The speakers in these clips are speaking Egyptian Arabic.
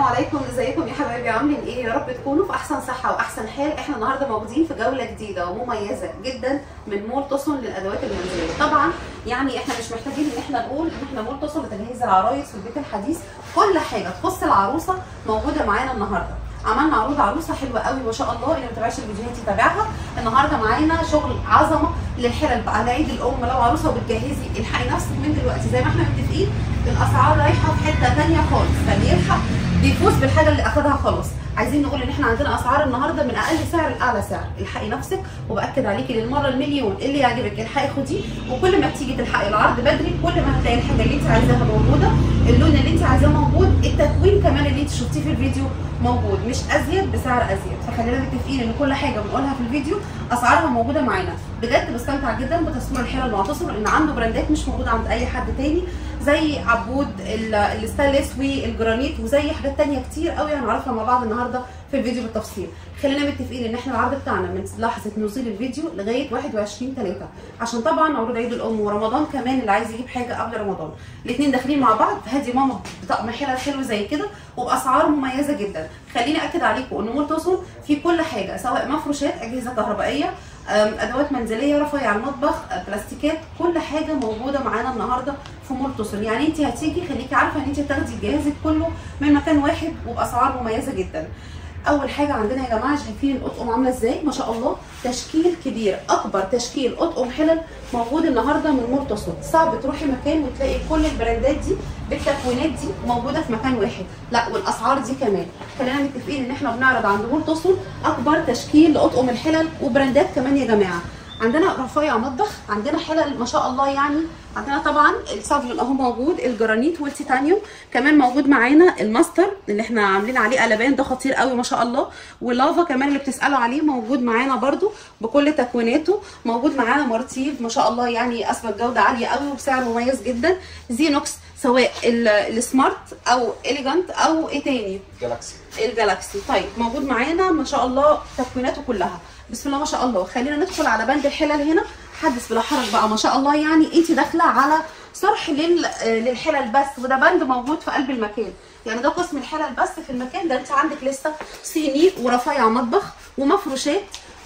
عليكم ازيكم يا حبايبي عاملين ايه يا رب تكونوا في احسن صحه واحسن حال احنا النهارده موجودين في جوله جديده ومميزه جدا من مول توسون للادوات المنزليه طبعا يعني احنا مش محتاجين ان احنا نقول ان احنا مول توسون لتجهيز العرايس في البيت الحديث كل حاجه تخص العروسه موجوده معانا النهارده عملنا عروض عروسه حلوه قوي ما شاء الله اللي ما تابعش الفيديوهات يتابعها النهارده معانا شغل عظمه للحلل بقى على عيد الام لو عروسه وبتجهزي الحقي نفسك من دلوقتي زي ما احنا متفقين الاسعار رايحه في حته ثانيه خالص فاللي يلحق بيفوز بالحاجه اللي اخدها خلاص عايزين نقول ان احنا عندنا اسعار النهارده من اقل سعر لاعلى سعر الحقي نفسك وباكد عليكي للمره المليون اللي يعجبك الحقي خديه وكل ما تيجي تلحقي العرض بدري كل ما هتلاقي الحاجه اللي انت عايزاها موجوده اللون اللي انت عايزاه موجود التكوين كمان اللي انت شفتيه في الفيديو موجود مش ازيد بسعر ازيد فخلينا متفقين ان كل حاجه بنقولها في الفيديو اسعارها موجوده معانا بجد بستمتع جدا بتصوير الحلل المعتصم لان عنده براندات مش موجوده عند اي حد تاني زي عبود الستانلس والجرانيت وزي حاجات تانية كتير قوي هنعرفها مع بعض النهارده في الفيديو بالتفصيل خلينا متفقين ان احنا العرض بتاعنا من لحظه نزول الفيديو لغايه 21 3 عشان طبعا عروض عيد الام ورمضان كمان اللي عايز يجيب حاجه قبل رمضان الاثنين داخلين مع بعض هادي ماما بطقم حلل حلو زي كده وباسعار مميزه جدا خليني اكد عليكم ان مول توصل في كل حاجه سواء مفروشات اجهزه كهربائيه ادوات منزليه رفايع المطبخ بلاستيكات كل حاجه موجوده معانا النهارده في مول توصل يعني انت هتيجي خليكي عارفه ان انت تاخدي جهازك كله من مكان واحد وباسعار مميزه جدا اول حاجه عندنا يا جماعه شايفين الاطقم عامله ازاي ما شاء الله تشكيل كبير اكبر تشكيل اطقم حلل موجود النهارده من مول توصل صعب تروحي مكان وتلاقي كل البراندات دي بالتكوينات دي موجوده في مكان واحد لا والاسعار دي كمان خلينا متفقين ان احنا بنعرض عند مول توصل اكبر تشكيل لاطقم الحلل وبراندات كمان يا جماعه عندنا رفايع مطبخ عندنا حلل ما شاء الله يعني عندنا طبعا السافلون اهو موجود الجرانيت والتيتانيوم كمان موجود معانا الماستر اللي احنا عاملين عليه قلبان ده خطير قوي ما شاء الله واللافا كمان اللي بتسالوا عليه موجود معانا برده بكل تكويناته موجود معانا مرتيف ما شاء الله يعني اثبت جوده عاليه قوي وبسعر مميز جدا زينوكس سواء السمارت او اليجانت او ايه تاني جالاكسي الجالاكسي طيب موجود معانا ما شاء الله تكويناته كلها بسم الله ما شاء الله خلينا ندخل على بند الحلل هنا حدث بلا حرج بقى ما شاء الله يعني انت داخله على صرح لل... للحلل بس وده بند موجود في قلب المكان يعني ده قسم الحلل بس في المكان ده انت عندك لسه صيني ورفايع مطبخ ومفروشات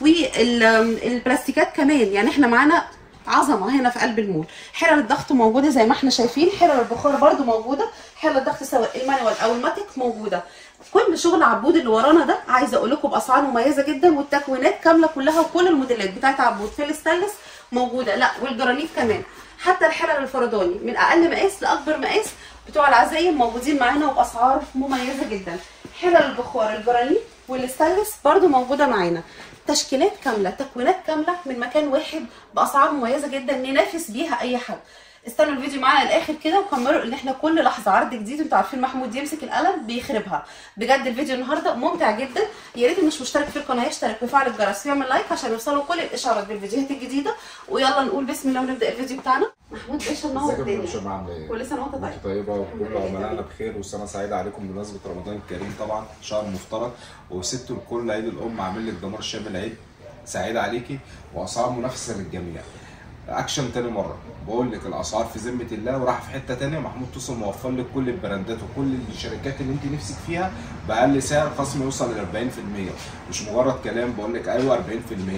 والبلاستيكات كمان يعني احنا معانا عظمه هنا في قلب المول حلل الضغط موجوده زي ما احنا شايفين حلل البخار برده موجوده حلل الضغط سواء المانوال او الماتيك موجوده كل شغل عبود اللي ورانا ده عايزه اقول لكم باسعار مميزه جدا والتكوينات كامله كلها وكل الموديلات بتاعت عبود في الستانلس موجوده لا والجرانيت كمان حتى الحلل الفرداني من اقل مقاس لاكبر مقاس بتوع العزايم موجودين معانا وباسعار مميزه جدا حلل البخار الجرانيت والستانلس برده موجوده معانا تشكيلات كامله تكوينات كامله من مكان واحد باسعار مميزه جدا ننافس بيها اي حد استنوا الفيديو معانا للاخر كده وكملوا ان احنا كل لحظه عرض جديد انتوا عارفين محمود يمسك القلم بيخربها بجد الفيديو النهارده ممتع جدا يا ريت اللي مش مشترك في القناه يشترك ويفعل الجرس ويعمل لايك عشان يوصلوا كل الاشعارات بالفيديوهات الجديده ويلا نقول بسم الله ونبدا الفيديو بتاعنا محمود باشا منور ازيك يا الدنيا باشا عامله ايه؟ كل سنه وانت طيب وانت طيبه وكل عملائنا بخير وسنه سعيده عليكم بمناسبه رمضان الكريم طبعا شهر مفترض وست الكل عيد الام عامل لك دمار شامل عيد سعيد عليكي واسعار منافسه للجميع اكشن تاني مره بقول لك الاسعار في ذمه الله وراح في حته تانيه محمود توصل موفر لك كل البراندات وكل الشركات اللي انت نفسك فيها باقل سعر خصم يوصل ل 40% مش مجرد كلام بقول لك ايوه 40%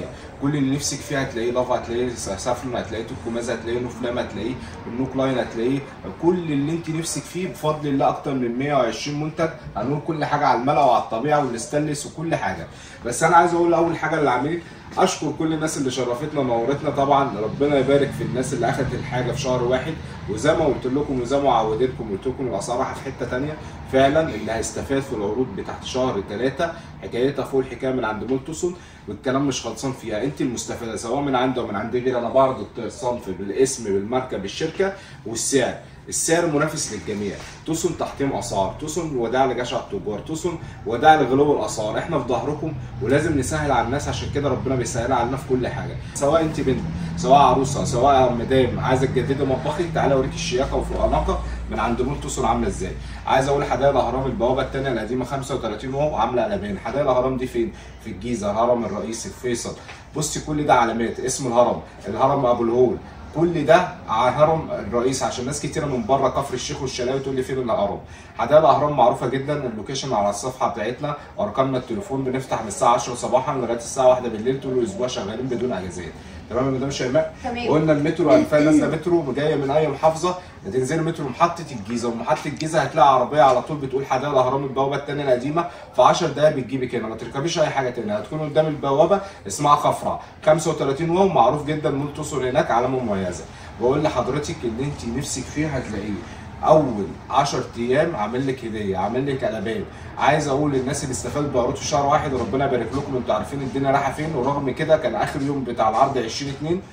كل اللي نفسك فيه هتلاقيه لافا هتلاقيه سافلون هتلاقيه توكوماز هتلاقيه نوفلام هتلاقيه النوك لاين هتلاقيه كل اللي انت نفسك فيه بفضل الله اكتر من 120 منتج هنقول كل حاجه على الملأ وعلى الطبيعه والستانلس وكل حاجه بس انا عايز اقول اول حاجه اللي عاملين اشكر كل الناس اللي شرفتنا ونورتنا طبعا ربنا يبارك في الناس اللي اخذت الحاجه في شهر واحد وزي ما قلت لكم وزي ما عودتكم قلت لكم الاسعار رايحه في حته ثانيه فعلا اللي هيستفاد في العروض بتاعت شهر ثلاثه حكايتها فوق الحكايه من عند مولتوسون والكلام مش خلصان فيها انت المستفاده سواء من عندي او من عندي غير انا بعرض الصنف بالاسم بالماركه بالشركه والسعر السعر منافس للجميع توسن تحطيم اسعار توسن وداع لجشع التجار توسن وداع لغلو الاسعار احنا في ظهركم ولازم نسهل على الناس عشان كده ربنا بيسهل علينا في كل حاجه سواء انت بنت سواء عروسه سواء مدام عايزه تجددي مطبخك تعالى اوريك الشياكه وفي الاناقه من عند مول توصل عامله ازاي عايز اقول حدائق الاهرام البوابه الثانيه القديمه 35 واو عامله قلبان حدائق الاهرام دي فين في الجيزه الهرم الرئيسي في فيصل بصي كل ده علامات اسم الهرم الهرم ابو الهول كل ده على هرم الرئيس عشان ناس كتيره من بره كفر الشيخ والشلاوي تقول لي فين الاهرام حدائق الاهرام معروفه جدا اللوكيشن على الصفحه بتاعتنا ارقامنا التليفون بنفتح من الساعه 10 صباحا لغايه الساعه 1 بالليل طول الاسبوع شغالين بدون اجازات تمام يا مدام شيماء تمام. قلنا المترو الفان نازله مترو جايه من اي محافظه هتنزلي مترو محطه الجيزه ومحطه الجيزه هتلاقي عربيه على طول بتقول حدائق الاهرام البوابه الثانيه القديمه في 10 دقائق بتجيبك هنا ما تركبيش اي حاجه تانية هتكون قدام البوابه اسمها خفرع 35 واو معروف جدا مول توصل هناك علامه مميزه بقول لحضرتك اللي انت نفسك فيه هتلاقيه اول 10 ايام عامل لك هديه عامل لك قلبان عايز اقول للناس اللي استفادت بعروض في شهر واحد وربنا يبارك لكم انتوا عارفين الدنيا رايحه فين ورغم كده كان اخر يوم بتاع العرض 20 2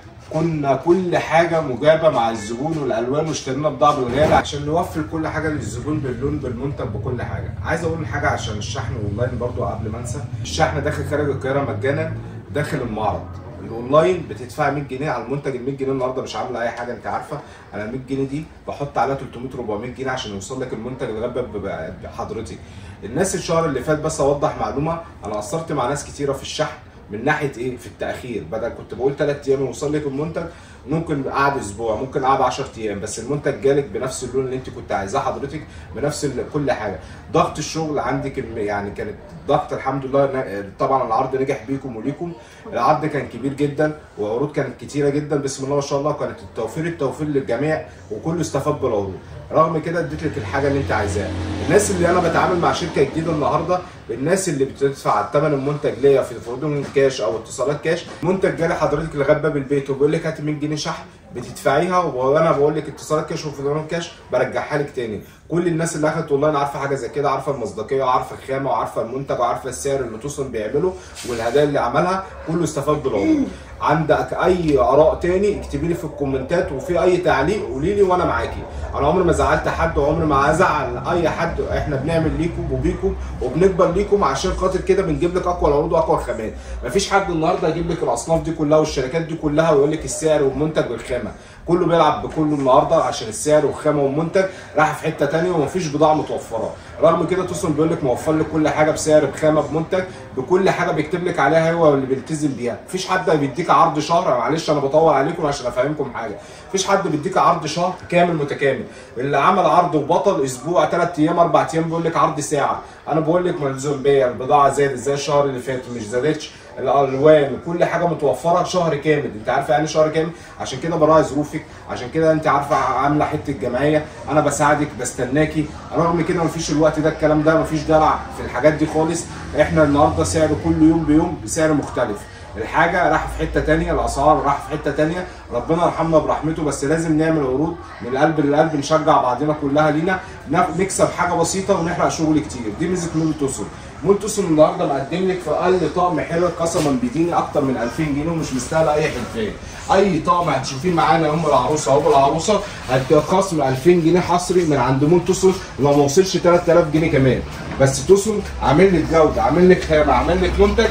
كنا كل حاجه مجابه مع الزبون والالوان واشترينا بضاعه بالغالي عشان نوفر كل حاجه للزبون باللون بالمنتج بكل حاجه عايز اقول حاجه عشان الشحن اونلاين برضو قبل ما انسى الشحن داخل خارج القاهره مجانا داخل المعرض الاونلاين بتدفع 100 جنيه على المنتج ال 100 جنيه النهارده مش عامله اي حاجه انت عارفه انا ال 100 جنيه دي بحط عليها 300 400 جنيه عشان يوصل لك المنتج لغايه باب حضرتك الناس الشهر اللي فات بس اوضح معلومه انا قصرت مع ناس كتيره في الشحن من ناحيه ايه في التاخير بدل كنت بقول 3 ايام يوصل لك المنتج ممكن قعد اسبوع ممكن قعد 10 ايام بس المنتج جالك بنفس اللون اللي انت كنت عايزاه حضرتك بنفس ال- كل حاجه ضغط الشغل عندك الم- يعني كانت ضغط الحمد لله ن- طبعا العرض نجح بيكم وليكم العرض كان كبير جدا وعروض كانت كتيره جدا بسم الله ما شاء الله كانت التوفير التوفير للجميع وكله استفاد بالعروض رغم كده اديت لك الحاجه اللي انت عايزاها الناس اللي انا بتعامل مع شركه جديده النهارده الناس اللي بتدفع ثمن المنتج ليا في فودافون كاش او اتصالات كاش منتج جالي حضرتك لغايه باب البيت وبيقول لك هات 100 جنيه شحن بتدفعيها وانا بقول لك اتصالات كاش وفودافون كاش برجعها لك تاني كل الناس اللي اخدت اونلاين عارفه حاجه زي كده عارفه المصداقيه وعارفه الخامه وعارفه المنتج وعارفه السعر اللي توصل بيعمله والهدايا اللي عملها كله استفاد بالعروض عندك اي اراء تاني اكتبي لي في الكومنتات وفي اي تعليق قولي لي وانا معاكي انا عمري ما زعلت حد وعمري ما هزعل اي حد احنا بنعمل ليكم وبيكم وبنكبر ليكم عشان خاطر كده بنجيب لك اقوى العروض واقوى الخامات مفيش حد النهارده يجيب لك الاصناف دي كلها والشركات دي كلها ويقول لك السعر والمنتج والخامه كله بيلعب بكله النهارده عشان السعر والخامه والمنتج راح في حته تانية ومفيش بضاعه متوفره رغم كده توصل بيقول لك موفر لك كل حاجه بسعر بخامه بمنتج بكل حاجه بيكتب لك عليها هو اللي بيلتزم بيها مفيش حد بيديك عرض شهر معلش انا بطول عليكم عشان افهمكم حاجه مفيش حد بيديك عرض شهر كامل متكامل اللي عمل عرض وبطل اسبوع ثلاث ايام اربع ايام بيقول لك عرض ساعه انا بقول لك ملزوم بيا البضاعه زادت زي الشهر اللي فات مش زادتش الالوان وكل حاجه متوفره شهر كامل انت عارفه يعني شهر كامل عشان كده براعي ظروفك عشان كده انت عارفه عامله حته جمعيه انا بساعدك بستناكي رغم كده مفيش الوقت ده الكلام ده مفيش دلع في الحاجات دي خالص احنا النهارده سعر كل يوم بيوم بسعر مختلف الحاجه راح في حته تانية الاسعار راح في حته تانية ربنا يرحمنا برحمته بس لازم نعمل عروض من القلب للقلب نشجع بعضنا كلها لينا ناخ- نكسب حاجه بسيطه ونحرق شغل كتير دي ميزه مول توصل مول توصل النهارده مقدم لك في اقل طقم حلو قسما بديني اكتر من 2000 جنيه ومش مستاهله اي حلفان اي طقم هتشوفيه معانا ام العروسه او العروسه هتبقى خصم 2000 جنيه حصري من عند مول توصل لو ما وصلش 3000 جنيه كمان بس توصل عامل لك جوده عامل لك خامه عامل لك منتج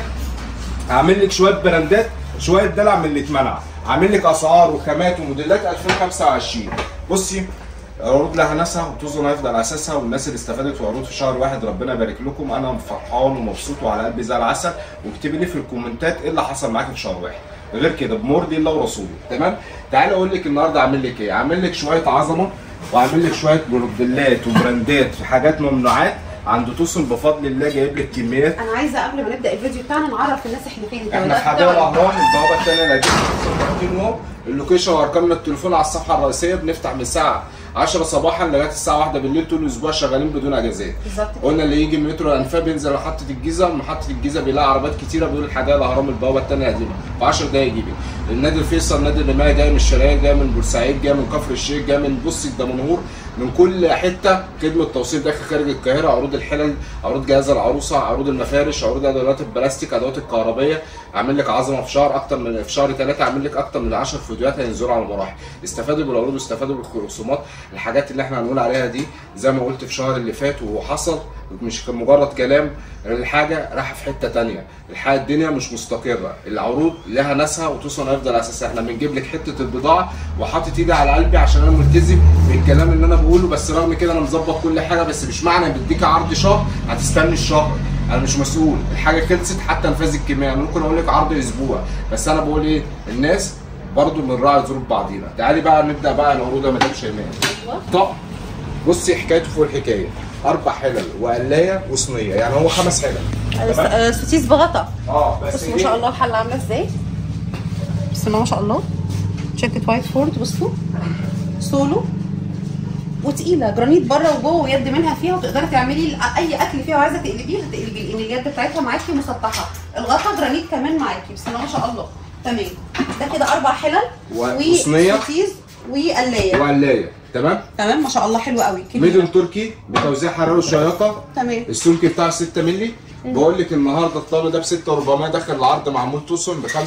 عامل لك شويه براندات شويه دلع من اللي اتمنع عامل لك اسعار وخامات وموديلات 2025 بصي عروض لها ناسها وتوزن هيفضل اساسها والناس اللي استفادت في عروض في شهر واحد ربنا يبارك لكم انا فرحان ومبسوط وعلى قلبي زي العسل واكتبي لي في الكومنتات ايه اللي حصل معاك في شهر واحد غير كده بمرضي الله ورسوله تمام تعالى اقول لك النهارده عامل لك ايه عامل لك شويه عظمه وعامل لك شويه موديلات وبراندات في حاجات ممنوعات عند توصل بفضل الله جايب لك كميات انا عايزه قبل ما نبدا الفيديو بتاعنا نعرف الناس احنا فين انت احنا بدأت في حدائق تعرف. الاهرام البوابه الثانيه اللي واو اللوكيشن وارقامنا التليفون على الصفحه الرئيسيه بنفتح من الساعه 10 صباحا لغايه الساعه 1 بالليل طول الاسبوع شغالين بدون اجازات بالظبط كده. قلنا اللي يجي من مترو الانفاق بينزل محطه الجيزه من محطه الجيزه بيلاقي عربيات كتيره بيقول الحدائق الاهرام البوابه الثانيه قديمه في 10 دقايق يجيبك النادي الفيصل نادي الرمايه جاي من الشرقيه جاي من بورسعيد جاي من كفر الشيخ جاي من بص الدمنهور من كل حته خدمه توصيل داخل خارج القاهره عروض الحلل عروض جهاز العروسه عروض المفارش عروض ادوات البلاستيك ادوات الكهربيه عامل لك عظمه في شهر اكتر من في شهر ثلاثه عامل لك اكتر من 10 فيديوهات هينزلوا على المراحل استفادوا بالعروض واستفادوا بالخصومات الحاجات اللي احنا هنقول عليها دي زي ما قلت في شهر اللي فات وحصل مش كان مجرد كلام الحاجه رايحه في حته تانية الحاجه الدنيا مش مستقره العروض لها ناسها وتوصل هيفضل اساسا احنا بنجيب لك حته البضاعه وحاطط ايدي على قلبي عشان انا ملتزم بالكلام اللي انا بقوله بس رغم كده انا مظبط كل حاجه بس مش معنى بديك عرض شهر هتستني الشهر انا مش مسؤول الحاجه خلصت حتى نفاذ الكميه أنا ممكن اقول لك عرض اسبوع بس انا بقول ايه الناس برضه بنراعي ظروف بعضينا تعالي بقى نبدا بقى العروض يا مدام شيماء ايوه طقم بصي حكايته فوق الحكايه اربع حلل وقلايه وصينيه يعني هو خمس حلل تمام؟ آه، سوسيس بغطا اه بس بصوا ما شاء الله الحله عامله ازاي بسم الله ما شاء الله شركه وايت فورد بصوا سولو وتقيله جرانيت بره وجوه ويد منها فيها وتقدري تعملي اي اكل فيها وعايزه تقلبيه هتقلبيه لان اليد بتاعتها معاكي مسطحه الغطا جرانيت كمان معاكي بسم الله ما شاء الله تمام ده كده اربع حلل و- وصينية. وسوسيس وقلايه وقلايه تمام تمام ما شاء الله حلو قوي كبيرة. ميدل تركي بتوزيع حراري وشياطه تمام السمك بتاعه 6 مللي بقول لك النهارده الطقم ده ب 6400 داخل العرض معمول توصل ب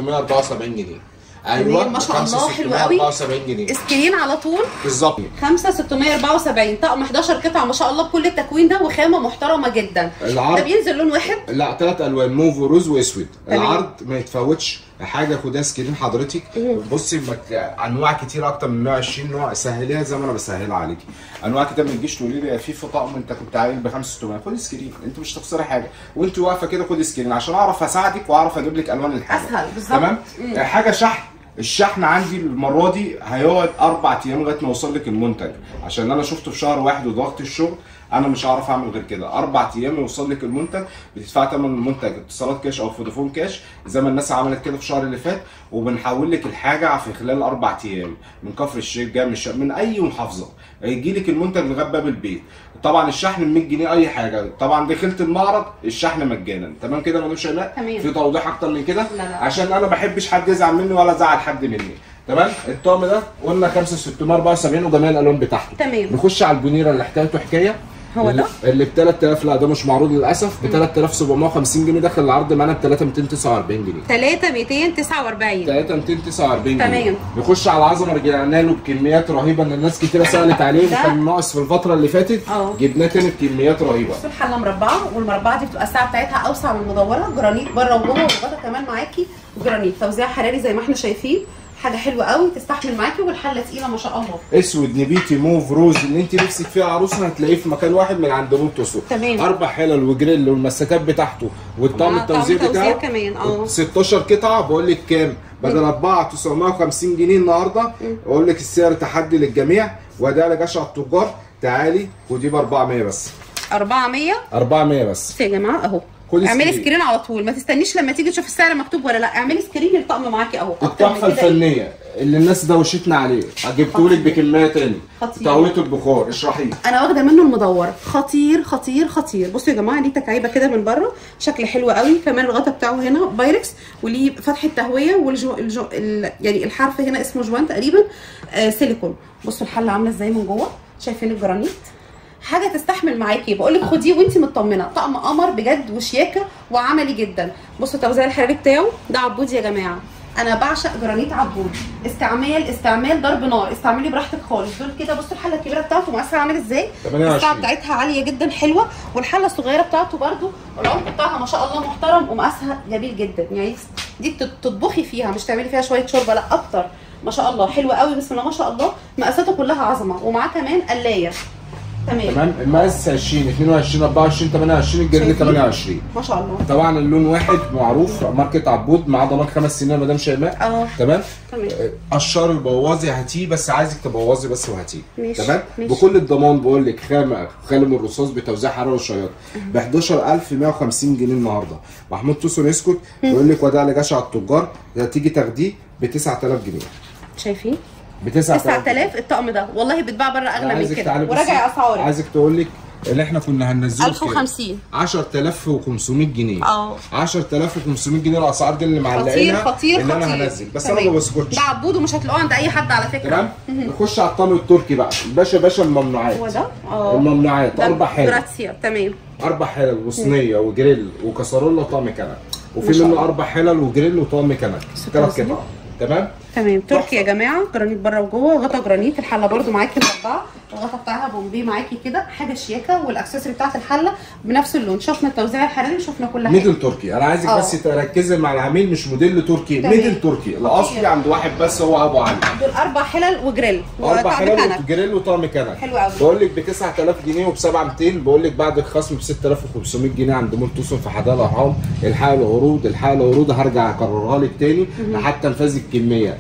5674 جنيه ايوه تمام، ما شاء الله، حلو قوي. 5674 جنيه سكرين على طول بالظبط 5 674 طقم 11 قطعه ما شاء الله بكل التكوين ده وخامه محترمه جدا ده العرض بينزل لون واحد لا ثلاث الوان موف وروز واسود تمام. العرض ما يتفوتش حاجه خدها سكرين حضرتك بصي مك... انواع كتير اكتر من 120 نوع سهليها زي ما انا بسهلها عليكي انواع كتير ما تجيش تقولي لي في في طقم انت كنت عامل ب 5600 خدي سكرين انت مش هتخسري حاجه وانت واقفه كده خدي سكرين عشان اعرف اساعدك واعرف اجيب لك الوان الحاجه أسهل، بالظبط. تمام حاجه شحن الشحن عندي المره دي هيقعد اربع ايام لغايه ما يوصل لك المنتج عشان انا شفته في شهر واحد وضغط الشغل انا مش هعرف اعمل غير كده اربع ايام يوصل لك المنتج بتدفع ثمن المنتج اتصالات كاش او فودافون كاش زي ما الناس عملت كده في الشهر اللي فات وبنحول لك الحاجه في خلال اربع ايام من كفر الشيخ جاي من, الش- من اي محافظه هيجي لك المنتج لغايه باب البيت طبعا الشحن ب 100 جنيه اي حاجه طبعا دخلت المعرض الشحن مجانا تمام كده ملوش شيماء تمام. في توضيح اكتر من كده لا، لا. عشان انا ما بحبش حد يزعل مني ولا ازعل حد مني تمام الطقم ده قلنا 5674 وجميع الالوان بتاعته تمام. نخش على البونيره اللي حكايته حكايه هو اللي- ده؟ اللي ب 3000 لا ده مش معروض للاسف ب 3750 جنيه داخل العرض معانا ب 3249 جنيه 3 249 3249 جنيه تمام. نخش على العظمه رجعنا له بكميات رهيبه ان الناس كتيره سالت عليه ده- وكان ناقص في الفتره اللي فاتت اه. جبناه تاني بكميات رهيبه بصوا الحله مربعه والمربعه دي بتبقى الساعه بتاعتها اوسع من المدوره جرانيت بره وجوه والغطا كمان معاكي جرانيت توزيع حراري زي ما احنا شايفين حاجه حلوه قوي تستحمل معاكي والحله تقيله ما شاء الله اسود نبيتي موف روز اللي انت نفسك فيها عروسه هتلاقيه في مكان واحد من عند موت اسود تمام. اربع حلل وجريل والمسكات بتاعته والطعم مع طعم التوزيع توزيع بتاعه كمان، اه. 16 قطعه بقول لك كام بدل 4 950 جنيه النهارده اقول لك السعر تحدي للجميع وده لجشع التجار تعالي ودي ب 400 بس 400 400 بس بصوا يا جماعه اهو خدي اعملي سكرين. سكرين على طول ما تستنيش لما تيجي تشوف السعر مكتوب ولا لا اعملي سكرين الطقم معاكي اهو أكتر من التحفه كده إيه؟ الفنيه اللي الناس دوشتنا عليه جبتهولك بكميه تاني خطير. تقويه البخار اشرحيه انا واخده منه المدور خطير خطير خطير بصوا يا جماعه ليه تكعيبه كده من بره شكل حلو قوي كمان الغطا بتاعه هنا بايركس وليه فتحه تهويه والجو الجو ال يعني الحرف هنا اسمه جوان تقريبا آه سيليكون بصوا الحله عامله ازاي من جوه شايفين الجرانيت حاجه تستحمل معاكي بقول لك خديه وانت مطمنه طقم قمر بجد وشياكه وعملي جدا بصوا التوزيع الحراري بتاعه ده عبود يا جماعه انا بعشق جرانيت عبود استعمال استعمال ضرب نار استعملي براحتك خالص دول كده بصوا الحله الكبيره بتاعته مؤثره عامل ازاي 28. الساعه بتاعتها عاليه جدا حلوه والحله الصغيره بتاعته برده العمق بتاعها ما شاء الله محترم ومقاسها جميل جدا يعني دي تط- تطبخي فيها مش تعملي فيها شويه شوربه لا اكتر ما شاء الله حلوه قوي بسم الله ما شاء الله مقاساته كلها عظمه ومعاه كمان قلايه تمام تمام المقاس 20 22 24 28 الجري شايفين؟ 28 ما شاء الله طبعا اللون واحد معروف ماركه عبود معاه ضمان خمس سنين يا مدام شيماء اه تمام تمام قشار البوازي هاتيه بس عايزك تبوظي بس وهاتيه ماشي، تمام ماشي. بكل الضمان بقول لك خامه خالم الرصاص بتوزيع حراره وشياط ب 11150 جنيه النهارده محمود توسن يسكت يقول لك وداع لجشع التجار تيجي تاخديه ب 9000 جنيه شايفين ب 9000 9000 الطقم ده والله بيتباع بره اغلى من عايزك كده تعالي بصي. وراجع اسعاري عايزك تقول لك اللي احنا كنا هننزله بكام؟ 1050 10500 جنيه اه 10500 جنيه الاسعار دي اللي خطير معلقينها خطير اللي خطير انا هنزل بس تمام. انا ما بسكتش ده عبود ومش هتلاقوه عند اي حد على فكره تمام نخش على الطقم التركي بقى الباشا باشا الممنوعات هو ده اه الممنوعات ده اربع حلل جراتسيا تمام اربع حلل وصينيه وجريل وكسرولة وطعم كنك ما وفي شاء منه الله. اربع حلل وجريل وطعم كنك ثلاث توزيع. قطع تمام تمام تركي يا جماعه جرانيت بره وجوه غطا جرانيت الحله برده معاكي مربعه الغطا بتاعها بومبي معاكي كده حاجه شياكه والاكسسوار بتاعت الحله بنفس اللون شفنا التوزيع الحراري وشفنا كل حاجه ميدل تركي انا عايزك اه. بس تركزي مع العميل مش موديل تركي تمام. ميدل تركي الاصلي عند واحد بس هو ابو علي دول اربع حلل وجريل اربع وطعم حلال كنك وجريل وطعم كنك حلو قوي. بقول لك ب 9000 جنيه وب 7200 بقول لك بعد الخصم ب 6500 جنيه عند مول توسن في حدائق الاهرام الحق العروض الحق العروض هرجع اكررها لك تاني لحتى نفاذ الكميه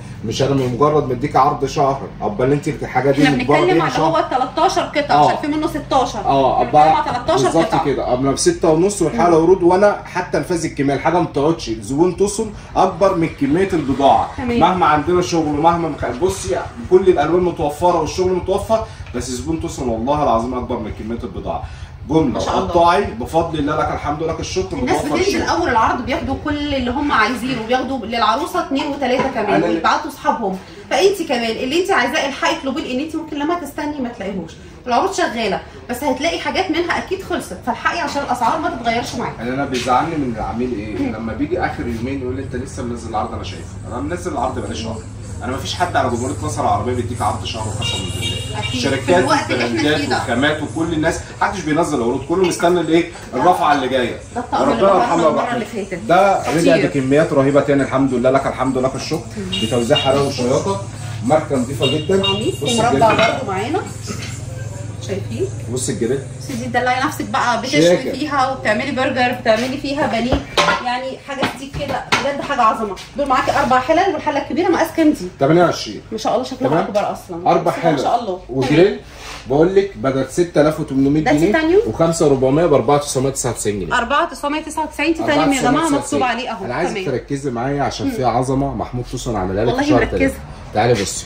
مش انا مجرد مديك عرض شهر عقبال انت الحاجه دي احنا مجرد بنتكلم ايه على شهر هو 13 قطعه آه. عشان في منه 16 اه بنتكلم على ابقى 13 بالظبط قطعه كده ابقى بستة ونص والحاله ورود وانا حتى نفاذ الكميه الحاجه ما بتقعدش الزبون توصل اكبر من كميه البضاعه تمام. مهما عندنا شغل ومهما مخ... بصي كل الالوان متوفره والشغل متوفر بس الزبون توصل والله العظيم اكبر من كميه البضاعه جمله ما شاء الله. وقطاعي بفضل الله لك الحمد لك الشكر الناس متوفر بتنزل الشغل. اول العرض بياخدوا كل اللي هم عايزينه بياخدوا للعروسه اثنين وثلاثه كمان أنا- ويبعتوا اصحابهم فانت كمان اللي انت عايزاه الحقي اطلبيه لان انت ممكن لما تستني ما تلاقيهوش العروض شغاله بس هتلاقي حاجات منها اكيد خلصت فالحقي عشان الاسعار ما تتغيرش معاك يعني انا بيزعلني من العميل ايه لما بيجي اخر يومين يقول لي انت لسه منزل العرض انا شايفه انا منزل العرض بقالي شهر انا ما فيش حد على جمهوريه مصر العربيه بيديك عرض شهر قسما بالله أكيد. في شركات الوقت اللي إحنا وبراندات فيه ده. وخامات وكل الناس محدش بينزل عروض كله مستني الايه الرفعه اللي جايه ده الطقم اللي ربنا بره يرحمه المرة الرحمن اللي فاتت. ده خطير. رجع بكميات رهيبه تاني الحمد لله لك الحمد لله الشكر بتوزيع حلاوه وشياطه ماركه نظيفه جدا قميص بص ومربع الجلد برضه معانا شايفين بص الجلد بس دي تدلعي نفسك بقى بتشوي شياكة. فيها وبتعملي برجر بتعملي فيها بانيه يعني حاجه دي كده بجد حاجه عظمه دول معاكي اربع حلل والحله الكبيره مقاس كام دي 28 ما شاء الله شكلها تمام. اكبر اصلا اربع بس ما شاء حلل الله وجريل بقول لك بدل 6800 ده جنيه تيتانيوم؟ و5400 ب 4999 جنيه 4999 تيتانيوم يا جماعه مكتوب عليه اهو انا عايزك تمام تركزي معايا عشان في عظمه محمود توسن عاملها لك والله في شهر مركزة. تلاتة. تعالي بصي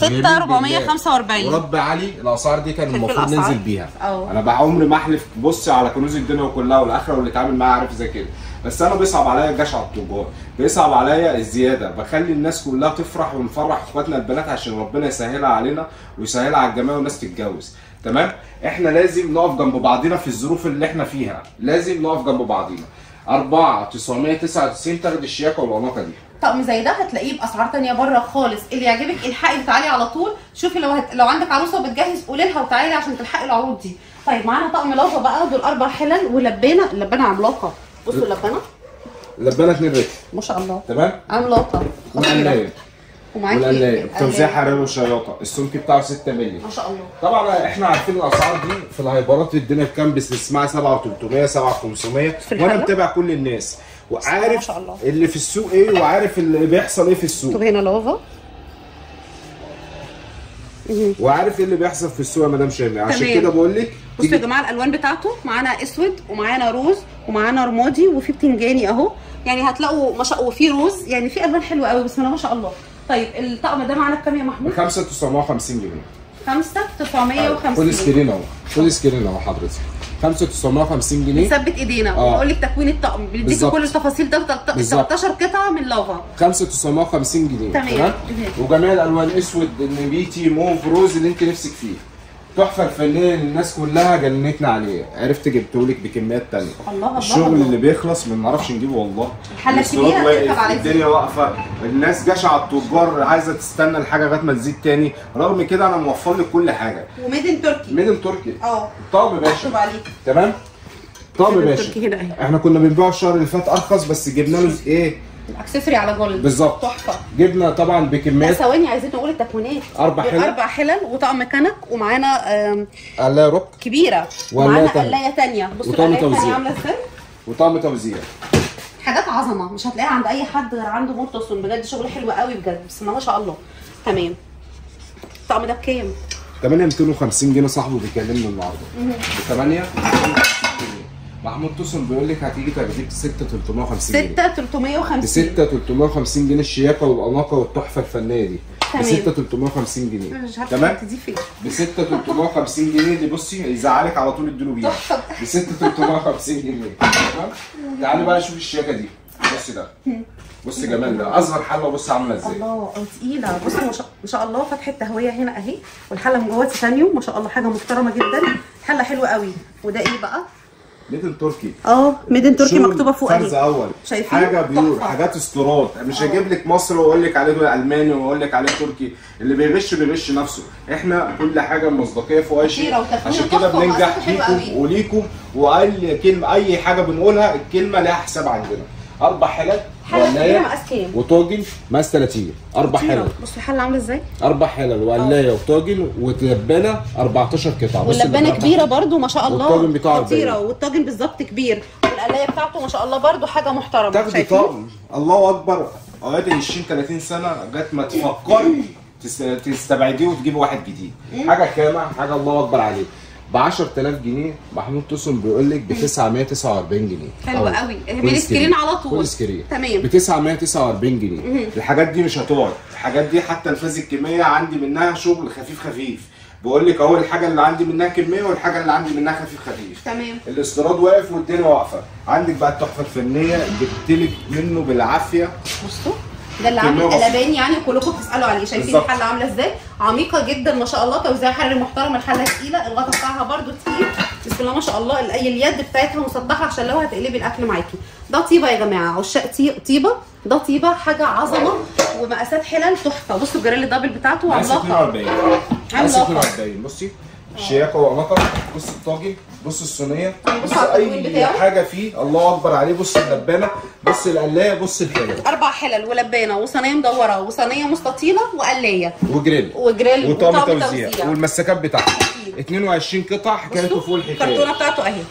6445 ورب علي الاسعار دي كان في المفروض الأسعار. ننزل بيها اه. انا بقى عمري ما احلف بصي على كنوز الدنيا كلها والاخره واللي اتعامل معايا عارف زي كده بس انا بيصعب عليا جشع التجار بيصعب عليا الزياده بخلي الناس كلها تفرح ونفرح اخواتنا البنات عشان ربنا يسهلها علينا ويسهلها على الجميع والناس تتجوز تمام احنا لازم نقف جنب بعضينا في الظروف اللي احنا فيها لازم نقف جنب بعضينا 4 999 تاخد الشياكه والعناقه دي طقم زي ده هتلاقيه باسعار تانية بره خالص اللي يعجبك الحقي وتعالي على طول شوفي لو هت... لو عندك عروسه بتجهز قولي لها وتعالي عشان تلحقي العروض دي طيب معانا طقم لافا بقى دول اربع حلل ولبانه اللبانه عملاقه بصوا اللبانه لبانه 2 رتل ما شاء الله تمام عملاقه خطيرة. والقلايه ومعاكي والقلايه القلاية. توزيع حراري وشياطه السمك بتاعه 6 مللي ما شاء الله طبعا احنا عارفين الاسعار دي في الهايبرات الدنيا بكام بتسمعها 7300 7500 في وانا الحلقة؟ متابع كل الناس ما وعارف شاء الله. اللي في السوق ايه وعارف اللي بيحصل ايه في السوق طب هنا لافا مهم. وعارف ايه اللي بيحصل في السوق يا مدام شيماء عشان تمام. كده بقول لك بصوا يا جماعه الالوان بتاعته معانا اسود ومعانا روز ومعانا رمادي وفي بتنجاني اهو يعني هتلاقوا ما شاء وفي روز يعني في الوان حلوه قوي بسم الله ما شاء الله طيب الطقم ده معانا بكام يا محمود 5 950 جنيه 5 خد 950 سكرين اهو خد سكرين اهو حضرتك 5 950 جنيه نثبت ايدينا آه. ونقول لك تكوين الطقم بنديكوا بالظبط. كل التفاصيل ده تلت- بالظبط. 13 قطعه من لافا 5 950 جنيه تمام. تمام مهم. وجميع الالوان اسود نبيتي موف روز اللي انت نفسك فيه تحفه الفنيه اللي الناس كلها جنتنا عليه عرفت جبتهولك بكميات تانية الله الله الشغل الله. اللي بيخلص ما نعرفش نجيبه والله الحلة الاستيراد الكبيرة واقف، تركب على الدنيا واقفه الناس جشعه التجار عايزه تستنى الحاجه لغايه ما تزيد تاني رغم كده انا موفر لك كل حاجه وميدن تركي ميدن تركي اه طب مكتوب باشا عليه تمام طب ميدن باشا تركي هنا اهي احنا كنا بنبيعه الشهر اللي فات ارخص بس جبنا له ايه اكسسوري على جولد بالظبط. تحفه جبنا طبعا لا بكميات ثواني عايزين نقول التكوينات أربع دول حلل. اربع حلل وطقم كنك ومعانا آم، الله يروك كبيره وقلاية ومعانا تانية. قلايه ثانيه بصوا وطقم القلايه الثانيه توزيع. عامله ازاي وطقم توزيع حاجات عظمه مش هتلاقيها عند اي حد غير عنده مرتصن بجد شغل حلو قوي بجد بسم الله ما شاء الله تمام الطقم ده بكام 8 250 جنيه صاحبه بيكلمني النهارده ب 8 محمود توسن بيقول لك هتيجي تاخديه ب 6 350 جنيه 6 350 ب 6 350 جنيه الشياكه والاناقه والتحفه الفنيه دي ب تمام. 6 350 جنيه مش عارفه تمام دي فين ب 6 350 جنيه دي بصي يزعلك على طول اديله بيها تحفه ب 6 350 جنيه تمام تعالي بقى شوفي الشياكه دي بصي ده بصي جمال ده اصغر حله بصي عامله ازاي الله تقيله بصوا ما شاء ما شاء الله فتحه تهويه هنا اهي والحله من جوه تيتانيوم ما شاء الله حاجه محترمه جدا حله حلوه قوي وده ايه بقى ليتل تركي اه ميدن تركي شغل مكتوبه فوق فرز اهي اول شايفين؟ حاجه بيور تحفة. حاجات استيراد مش هجيب لك مصر واقول لك عليه دول الماني واقول لك عليه تركي اللي بيغش بيغش نفسه احنا كل حاجه مصداقيه في اي شيء خطيرة وتفنيد عشان كده وتحفة بننجح ومقاسات حلوة فيكم قوي. وليكم واي كلمه اي حاجه بنقولها الكلمه لها حساب عندنا اربع حلال حله كبيره وقلايه مقاس كام؟ وطاجن ماس 30 اربع خطيرة. حلال بصوا الحله عامله ازاي؟ اربع حلال وقلايه وطاجن وتلبانه 14 قطعه بص واللبانه اللبانة كبيره برضو ما شاء الله والطاجن بتاعه خطيره قد إيه؟ والطاجن بالظبط كبير والقلايه بتاعته ما شاء الله برضو حاجه محترمه تاخدي شايفين؟ طقم الله اكبر اوقات 20 30 سنه لغايه ما تفكري تس- تستبعديه وتجيبي واحد جديد حاجه خامه حاجه الله اكبر عليه ب 10000 جنيه محمود توسن بيقول لك ب 949 جنيه حلو أو قوي فول من سكرين على طول فول سكرين تمام ب 949 جنيه الحاجات دي مش هتقعد الحاجات دي حتى الفاز الكميه عندي منها شغل خفيف خفيف بقول لك اهو الحاجه اللي عندي منها كميه والحاجه اللي عندي منها خفيف خفيف تمام الاستيراد واقف والدنيا واقفه عندك بقى التحفه الفنيه جبت لك منه بالعافيه بصوا ده اللي عامل كمية بسيطة. قلبان يعني كلكم بتسالوا عليه شايفين بالظبط. الحله عامله ازاي عميقه جدا ما شاء الله توزيع حراري محترم الحله تقيله الغطا بتاعها برده تقيل بسم الله ما شاء الله ال- اليد بتاعتها مسطحه عشان لو هتقلبي الاكل معاكي ده طيبه يا جماعه عشاق طي- طيبه ده طيبه حاجه عظمه ومقاسات حلل تحفه بصوا الجريل الدبل بتاعته مقاس عملاقه 42 مقاس عملاقة. 42 بصي شياكه واناقه بص الطاجن بص الصينيه بص على التكوين اي بتاعه. حاجه فيه الله اكبر عليه بص اللبانه بص القلايه بص الحلل اربع حلل ولبانه وصينيه مدوره وصينيه مستطيله وقلايه وجريل وجريل وطعم وطعم توزيع والمسكات بتاعته 22 قطعه حكايته فوق الحكايه الكرتونه بتاعته اهي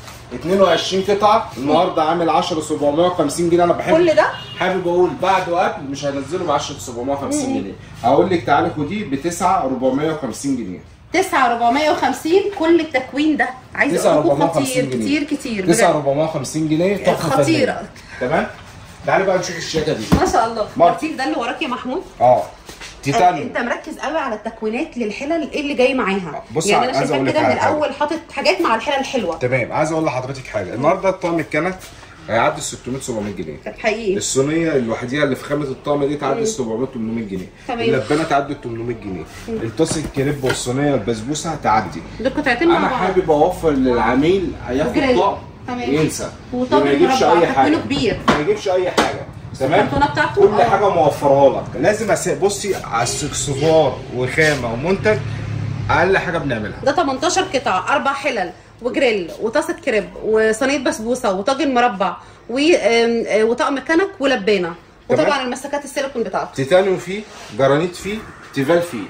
22 قطعه النهارده عامل 10 750 جنيه انا بحب كل ده حابب اقول بعد وقبل مش هنزله ب 10 750 جنيه هقول لك تعالي خديه ب 9 450 جنيه 9 450 كل التكوين ده عايز 9 اقول لكم 450 خطير جنيه. كتير كتير 9 بجد. 450 جنيه تحفه خطيرة. فنية. تمام تعالي بقى نشوف الشياكه دي ما شاء الله مارك. اللطيف ده اللي وراك يا محمود اه آه، تيتانيوم انت مركز قوي على التكوينات للحلل ايه اللي جاي معاها بص يعني انا عايز شايفاك أقول لك كده من على حاجة. الاول حاطط حاجات مع الحلل الحلوه تمام عايز اقول لحضرتك حاجه النهارده الطقم الكنك هيعدي 600 700 جنيه كانت حقيقي الصينيه الوحيده اللي في خامه الطقم دي تعدي 700 800 جنيه تمام. اللبانه تعدي 800 جنيه الطاس الكريب والصينيه البسبوسه هتعدي دول قطعتين مع انا بعض حابب اوفر للعميل هياخد وجريل. طقم تمام. ينسى وطقم ما يجيبش مربع، اي تكوينه حاجه كبير. ما يجيبش اي حاجه تمام الكرتونه بتاعته كل آه. حاجه موفرها لك لازم أس... بصي على اكسسوار وخامه ومنتج اقل حاجه بنعملها ده 18 قطعه اربع حلل وجريل وطاسه كريب وصينيه بسبوسه وطاجن مربع و آم، آه، وطقم كنك ولبانه تمام. وطبعا المسكات السيليكون بتاعته تيتانيوم فيه جرانيت فيه تيفال فيه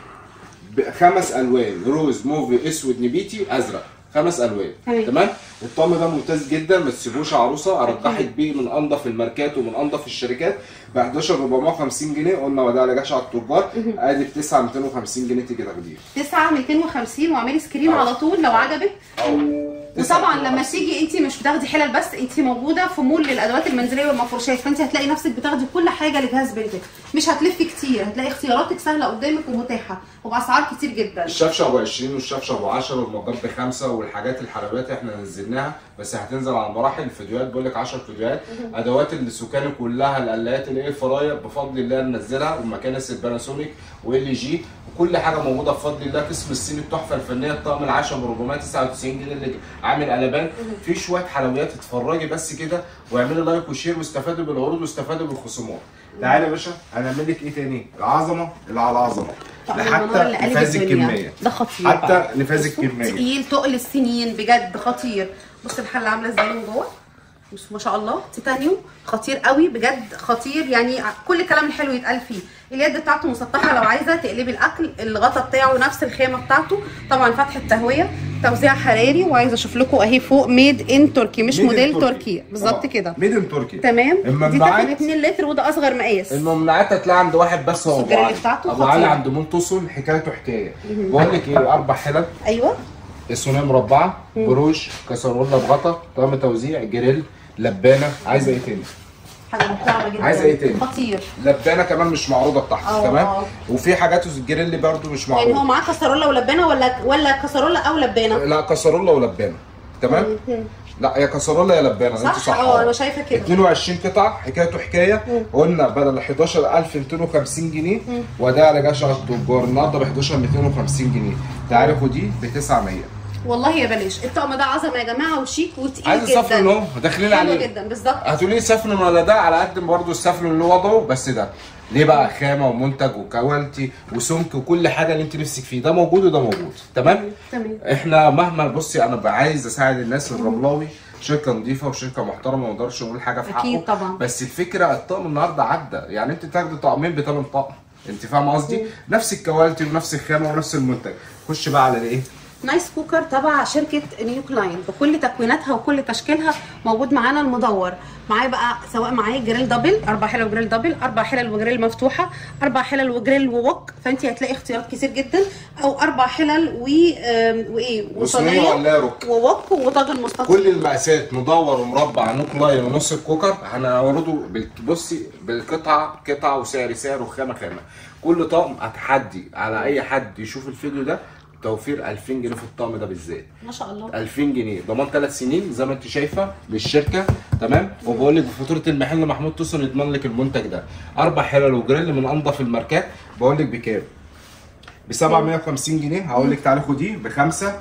خمس الوان روز موفي اسود نبيتي ازرق خمس الوان تمام. تمام الطقم ده ممتاز جدا ما تسيبوش عروسه ارجحك بيه من انضف الماركات ومن انضف الشركات ب 11450 جنيه قلنا وده على جشع التجار ادي ب 9 250 جنيه تيجي تاخديه 9 250 واعملي سكرين على طول لو عجبك وطبعا لما تيجي انت مش بتاخدي حلل بس انت موجوده في مول للادوات المنزليه والمفروشات فانت هتلاقي نفسك بتاخدي كل حاجه لجهاز بنتك مش هتلفي كتير هتلاقي اختياراتك سهله قدامك ومتاحه وباسعار كتير جدا الشفشه ابو 20 والشفشه ابو 10 والمجات بخمسه والحاجات الحلويات احنا نزلناها بس هتنزل على المراحل الفيديوهات بقول لك 10 فيديوهات ادوات السكان كلها القلايات الاير فراير بفضل الله ننزلها ومكانس الباناسونيك وال جي وكل حاجه موجوده بفضل الله قسم الصيني التحفه الفنيه الطقم العشاء ب 499 جنيه اللي عامل قلبان في شويه حلويات اتفرجي بس كده واعملي لايك وشير واستفادوا بالعروض واستفادوا بالخصومات تعالى يا باشا هنعمل لك ايه تاني العظمه اللي على العظمه طقم حتى المنار اللي قلب نفاذ الدنيا. الكميه ده خطير حتى بقى. نفاذ بصوا، الكميه تقيل تقل السنين بجد خطير بص الحله عامله ازاي من جوه بص ما شاء الله تيتانيوم خطير قوي بجد خطير يعني كل الكلام الحلو يتقال فيه اليد بتاعته مسطحه لو عايزه تقلبي الاكل الغطا بتاعه نفس الخامه بتاعته طبعا فتح التهويه توزيع حراري وعايزه اشوف لكم اهي فوق ميد ان تركي مش ميد إن موديل تركي بالظبط آه، كده ميد ان تركي تمام دي الممنوعات- تاخد 2 لتر وده اصغر مقاس الممنوعات هتلاقي عند واحد بس هو ابو السجارة علي بتاعته ابو علي خطيرة. عند منتصر حكايته حكايه بقول لك ايه اربع حلل ايوه الصينيه مربعه بروش كسرونه بغطا طعم توزيع جريل لبانه عايزه ايه تاني حاجه محترمه جدا عايزة إيه تاني؟ خطير لبانه كمان مش معروضه بتاعتك آه، تمام آه. وفي حاجات الجريل برده مش يعني هو معروضه معاه كسرولة ولبانه ولا ولا كسرولة او لبانه لا كسرونه ولبانه تمام لا يا كسرونه يا لبانه انت صح صح اه انا شايفه كده 22 قطعه حكايته حكايه قلنا بدل 11250 جنيه وده على جشع التجار النهارده ب 11250 جنيه تعالي خديه ب 900 والله يا بلاش الطقم ده عظمه يا جماعه وشيك وتقيل عايز جدا السفن اهو داخلين حلو عليه جدا بالظبط هتقولي لي سفن ولا ده على قد برضه السفن اللي وضعه بس ده ليه بقى خامه ومنتج وكواليتي وسمك وكل حاجه اللي انت نفسك فيه ده موجود وده موجود تمام تمام احنا مهما بصي انا بقى عايز اساعد الناس الرملاوي شركه نظيفه وشركه محترمه ما نقدرش نقول حاجه في حقه أكيد طبعا. بس الفكره الطقم النهارده عدى يعني انت تاخدي طقمين بثمن طقم انت فاهمه قصدي نفس الكواليتي ونفس الخامه ونفس المنتج خش بقى على الايه نايس كوكر تبع شركه نيو كلاين بكل تكويناتها وكل تشكيلها موجود معانا المدور معايا بقى سواء معايا جريل دبل اربع حلل وجريل دبل اربع حلل وجريل مفتوحه اربع حلل وجريل ووك فانت هتلاقي اختيارات كتير جدا او اربع حلل و آم، وايه وصينية ولا رك ووك وطاجن مستطيل كل المقاسات مدور ومربع نوك لاين ونص الكوكر هنعرضه بال- بصي بالقطعه قطعه وسعر سعر وخامه خامه كل طقم هتحدي على اي حد يشوف الفيديو ده توفير 2000 جنيه في الطقم ده بالذات ما شاء الله 2000 جنيه ضمان ثلاث سنين زي ما انت شايفه للشركه تمام وبقول لك بفاتوره المحل محمود توصل يضمن لك المنتج ده اربع حلل وجريل من انضف الماركات بقول لك بكام ب 750 جنيه هقول لك تعالي خديه ب 5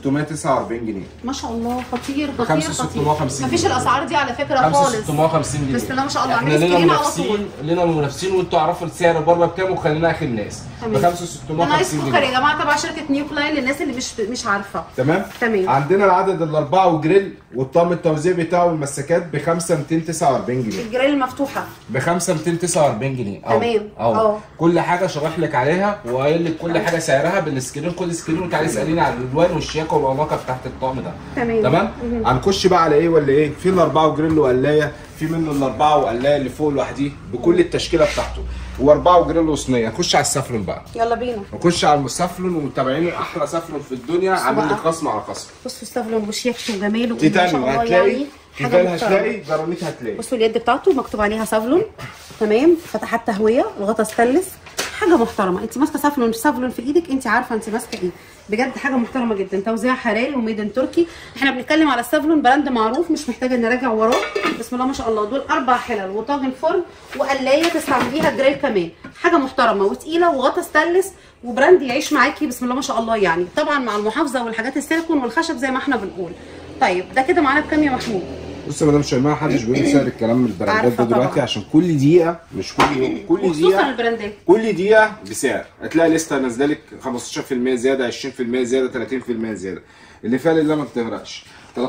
649 جنيه ما شاء الله خطير خطير خمسة خطير 650 مفيش جنيه. الاسعار دي على فكره 5 خالص 650 جنيه بسم الله ما شاء الله احنا اعملي لينا سكرين على طول منافسين لينا منافسين وانتوا عرفوا السعر بره بكام وخلينا اخر الناس ب تمام. 5 ده نايس 650 كوكر جنيه يا جماعه تبع شركه نيو كلاين للناس اللي مش مش عارفه تمام تمام. عندنا العدد الاربعه وجريل والطقم التوزيع بتاعه والمسكات ب 5 249 جنيه الجريل المفتوحه ب 5 249 جنيه أهو. تمام. اهو أهو. كل حاجه شرح لك عليها وقايل لك كل حاجه سعرها بالسكرين كل سكرين وتعالي اساليني على الالوان والشياكه والاناقه بتاعت الطقم ده تمام. تمام هنخش بقى على ايه ولا ايه في الاربعه وجريل وقلايه في منه الاربعه وقلايه اللي فوق لوحديه بكل التشكيله بتاعته واربعه وجريل وصينيه نخش على السفلون بقى يلا بينا نخش على السفلون ومتابعين احلى سفلون في الدنيا عامل لك بقى. خصم على خصم بصوا السفلون وشياكته وجماله ما شاء تيتانيو الله هتلاقي يعني حاجه تيفال محترمه هتلاقي جرانيت هتلاقي بصوا اليد بتاعته مكتوب عليها سافلون تمام فتحات تهويه الغطا ستانلس حاجه محترمه انت ماسكه سافلون سافلون في ايدك انت عارفه انت ماسكه ايه بجد حاجه محترمه جدا توزيع حراري وميدن تركي احنا بنتكلم على السافلون براند معروف مش محتاجه نراجع وراه بسم الله ما شاء الله دول اربع حلل وطاجن فرن وقلايه تستعمليها جريل كمان حاجه محترمه وتقيله وغطا ستانلس وبراند يعيش معاكي بسم الله ما شاء الله يعني طبعا مع المحافظه والحاجات السيليكون والخشب زي ما احنا بنقول طيب ده كده معانا بكام يا محمود بص يا مدام شيماء محدش بيقول سعر الكلام من البراندات عارفة ده دلوقتي طبعا. عشان كل دقيقه مش كل يوم كل وخصوصا دقيقه البراندات كل دقيقه بسعر هتلاقي لسه نازله لك 15% زياده 20% زياده 30% زياده اللي فعلا اللي ما بتغرقش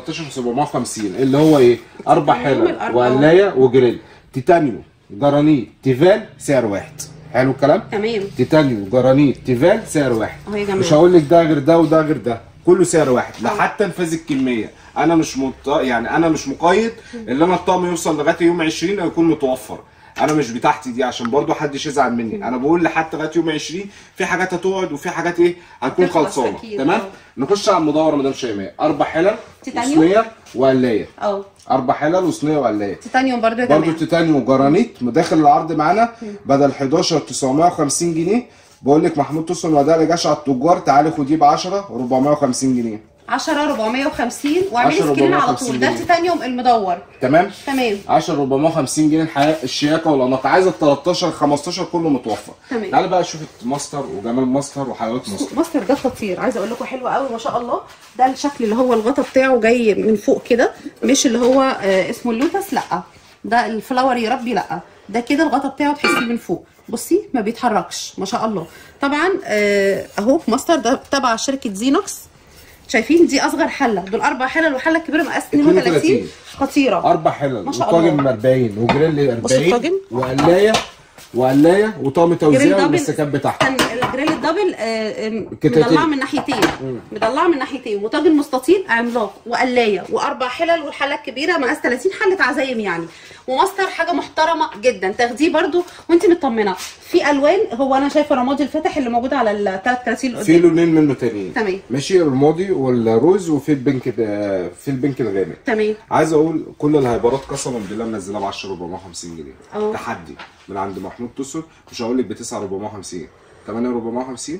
13750 اللي هو ايه اربع تمام، حلل الأربعة. وقلايه وجريل تيتانيو جرانيت تيفال سعر واحد حلو الكلام تمام تيتانيو جرانيت تيفال سعر واحد أهو يا جماعة. مش هقول لك ده غير ده وده غير ده كله سعر واحد لا حتى نفاذ الكميه انا مش مط... يعني انا مش مقيد اللي انا الطقم يوصل لغايه يوم 20 او يكون متوفر انا مش بتاعتي دي عشان برضو حدش يزعل مني انا بقول لحد لغايه يوم 20 في حاجات هتقعد وفي حاجات ايه هتكون هتخلص خلصانه أكيد، تمام آه. نخش على المدور مدام شيماء اربع حلل تيتانيو؟ وصينيه وقلايه اه اربع حلل وصينيه وقلايه تيتانيوم برضو يا برضو جماعه تيتانيوم وجرانيت داخل العرض معانا بدل 11 950 جنيه بقول لك محمود توصل وده جشع التجار تعالي خديه ب 10 450 جنيه 10 450 واعملي 10 سكرين على 450 طول ده جنيه. التيتانيوم المدور تمام تمام 10 450 جنيه الحياه الشياكه والاناقه عايزه ال 13 15 كله متوفر تمام. تعالى بقى شوف ماستر وجمال ماستر وحلاوه ماستر ماستر ده خطير عايزه اقول لكم حلو قوي ما شاء الله ده الشكل اللي هو الغطا بتاعه جاي من فوق كده مش اللي هو آه اسمه اللوتس لا ده الفلاور يا ربي لا ده كده الغطا بتاعه تحسيه من فوق بصي ما بيتحركش ما شاء الله طبعا آه اهو ماستر ده تبع شركه زينوكس شايفين دي اصغر حله دول اربع حلل وحله كبيره مقاس 32 32. خطيره اربع حلل ما شاء وطاجن الله. من 40 وجريل بصوا 40 الطاجن. وقلايه وقلايه وطقم جريل توزيع دبل والمسكات بتاعتها استنى الجريل الدبل آه، آم، كتاتين. مدلعه من ناحيتين مدلعه من ناحيتين وطاجن مستطيل عملاق وقلايه واربع حلل والحله الكبيره مقاس 30 حله عزايم يعني وماستر حاجه محترمه جدا تاخديه برده وانت مطمنه في الوان هو انا شايفه رمادي الفتح اللي موجود على الثلاث كراسي اللي في قدام لونين منه تانيين تمام. ماشي الماضي والروز وفي البنك ده في البنك الغامق تمام عايز اقول كل الهايبرات قسما بالله منزلها ب 10 450 جنيه اه. تحدي من عند محمود توسو مش هقول لك ب 9 450 8 450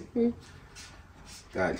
تعالي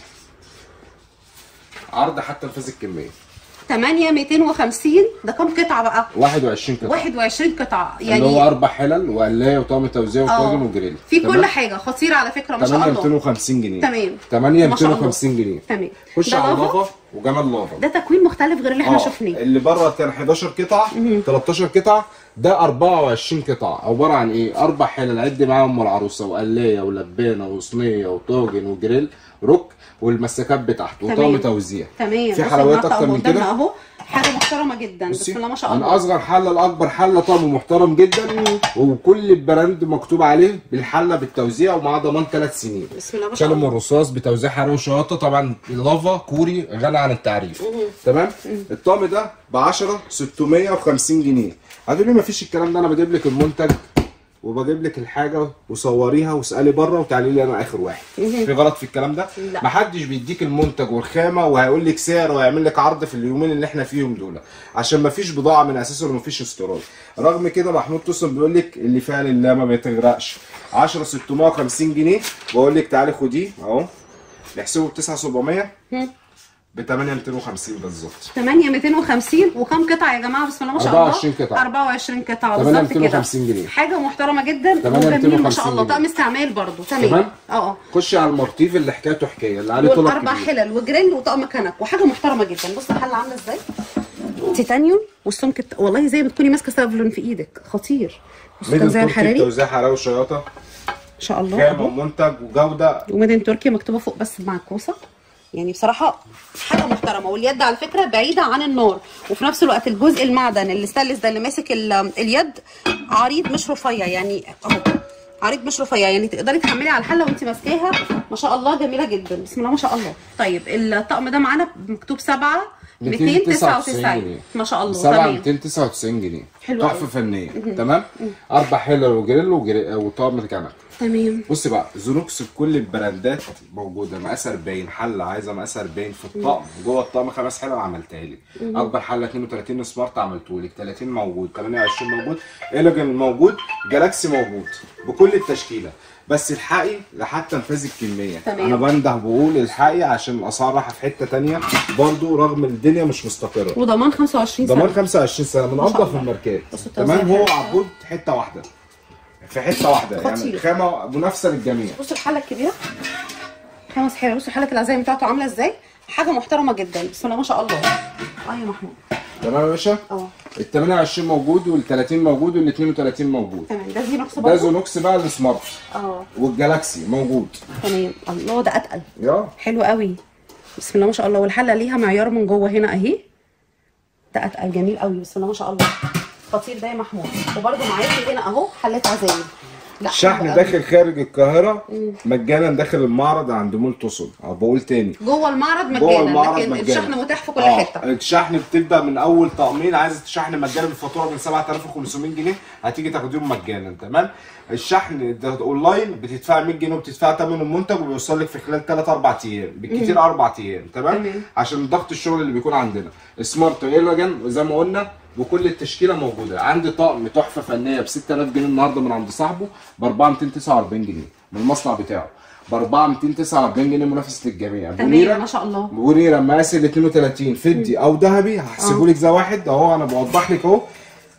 عرض حتى نفاذ الكميه 8 250 ده كام قطعه بقى 21 قطعه 21 قطعه اللي هو يعني اربع حلل وقلايه وطقم توزيع اه. وطاجن وجريل في تمام؟ كل حاجه خطيره على فكره ما شاء 8 الله 250 جنيه تمام. 8 ما شاء الله. 250 جنيه تمام خش ده على لافا. لافا وجمال لافا ده تكوين مختلف غير اللي احنا اه شفناه اللي بره كان 11 قطعه 13 قطعه ده 24 قطعه عباره عن ايه اربع حلل عد معاهم ام العروسه وقلايه ولبانه وصينيه وطاجن وجريل رك والمسكات بتاعته تمام. وطقم توزيع تمام في بصوا حلويات النهاردة اكتر أهو من قدامنا كده اهو حاجه محترمه جدا بصي بسم الله ما شاء من الله اصغر حله لاكبر حله طقم محترم جدا وكل البراند مكتوب عليه بالحله بالتوزيع ومعاه ضمان ثلاث سنين بسم الله ما شاء كلم الله الرصاص بتوزيع حراري وشياطه طبعا اللافا كوري غني عن التعريف تمام الطقم ده ب 10 650 جنيه هتقولي ما فيش الكلام ده انا بجيب لك المنتج وبجيب لك الحاجه وصوريها واسالي بره وتعالي لي انا اخر واحد في غلط في الكلام ده لا. محدش بيديك المنتج والخامه وهيقول لك سعر وهيعمل لك عرض في اليومين اللي احنا فيهم دول عشان ما فيش بضاعه من اساسه وما فيش استيراد رغم كده محمود توسن بيقول لك اللي فيها لله ما بيتغرقش 10 650 جنيه بقول لك تعالي خديه اهو نحسبه ب 9700 ب 8250 بالظبط 8 250 وكم قطعه يا جماعه بسم الله ما شاء الله 24 قطعة. 24 قطعه 8 بالظبط كده 250 جنيه. حاجه محترمه جدا 8 وجميل ما 250 شاء الله جنيه. طقم استعمال برضو تمام تمام. اه اه خشي على المرتيف اللي حكايته حكايه اللي عليه طلب والاربع كبير حلل وجريل وطقم كنك وحاجه محترمه جدا بص الحله عامله ازاي تيتانيوم والسمك بت- والله زي ما تكوني ماسكه سافلون في ايدك خطير بص ميدن التوزيع تركي الحراري توزيع حلاوه وشياطه ان شاء الله خامه أهو. ومنتج وجوده وميدن تركيا مكتوبه فوق بس معكوسه يعني بصراحه حاجه محترمه واليد على فكره بعيده عن النار وفي نفس الوقت الجزء المعدن اللي ستانلس ده اللي ماسك ال- اليد عريض مش رفيع يعني اهو عريض مش رفيع يعني تقدري تحملي على الحله وانت ماسكاها ما شاء الله جميله جدا بسم الله ما شاء الله طيب الطقم ده معانا مكتوب 7 299 ما شاء الله 7 تمام 299 جنيه حلو تحفه أوي. فنيه تمام اربع حلل وجريل وجري- وطقم كنك تمام بص بقى زونوكس بكل البراندات موجوده مقاس 40 حله عايزه مقاس 40 في الطقم جوه الطقم خمس حلل عملتها لك اكبر حله 32 سمارت عملته لك 30 موجود 28 موجود اليجن موجود جالاكسي موجود بكل التشكيله بس الحقي لحد تنفيذ الكميه تمام. انا بنده بقول الحقي عشان الاسعار رايحه في حته تانية برضو رغم الدنيا مش مستقره وضمان 25 سنه ضمان 25 سنه من ما شاء انضف الله. الماركات بص التوزيع تمام هو حلو. عبود حته واحده في حته واحده يعني خطير. خامه منافسه للجميع بصوا الحله الكبيره خمس حلل بصوا حله العزايم بتاعته عامله ازاي حاجه محترمه جدا بسم الله ما شاء الله اه يا محمود تمام يا باشا اه ال 28 موجود وال 30 موجود وال 32 موجود تمام ده زينوكس ده برضه زونوكس بقى السمارت اه والجالاكسي موجود تمام الله ده اتقل يا حلو قوي بسم الله ما شاء الله والحله ليها معيار من جوه هنا اهي ده اتقل جميل قوي بسم الله ما شاء الله خطير ده يا محمود وبرده معاكي هنا اهو حله عزايم لا حلو شحن قوي. داخل خارج القاهره مجانا داخل المعرض عند مول توصل اه بقول تاني جوه المعرض جوه مجانا المعرض لكن مجانا. الشحن متاح في كل آه، حته الشحن بتبدا من اول طقمين عايز تشحن مجانا بالفاتوره من 7500 جنيه هتيجي تاخديهم مجانا تمام الشحن ده اونلاين بتدفع 100 جنيه وبتدفع ثمن المنتج وبيوصل لك في خلال 3 4 ايام بالكتير 4 ايام تمام تمام. عشان ضغط الشغل اللي بيكون عندنا سمارت ايرجن زي ما قلنا بكل التشكيله موجوده عندي طقم تحفه فنيه ب 6000 جنيه النهارده من عند صاحبه ب 4249 جنيه من المصنع بتاعه ب 4249 جنيه منافسه للجميع تمام ما شاء الله ونيره مقاس ال 32 فضي او ذهبي هحسبه لك زي واحد اهو انا بوضح لك اهو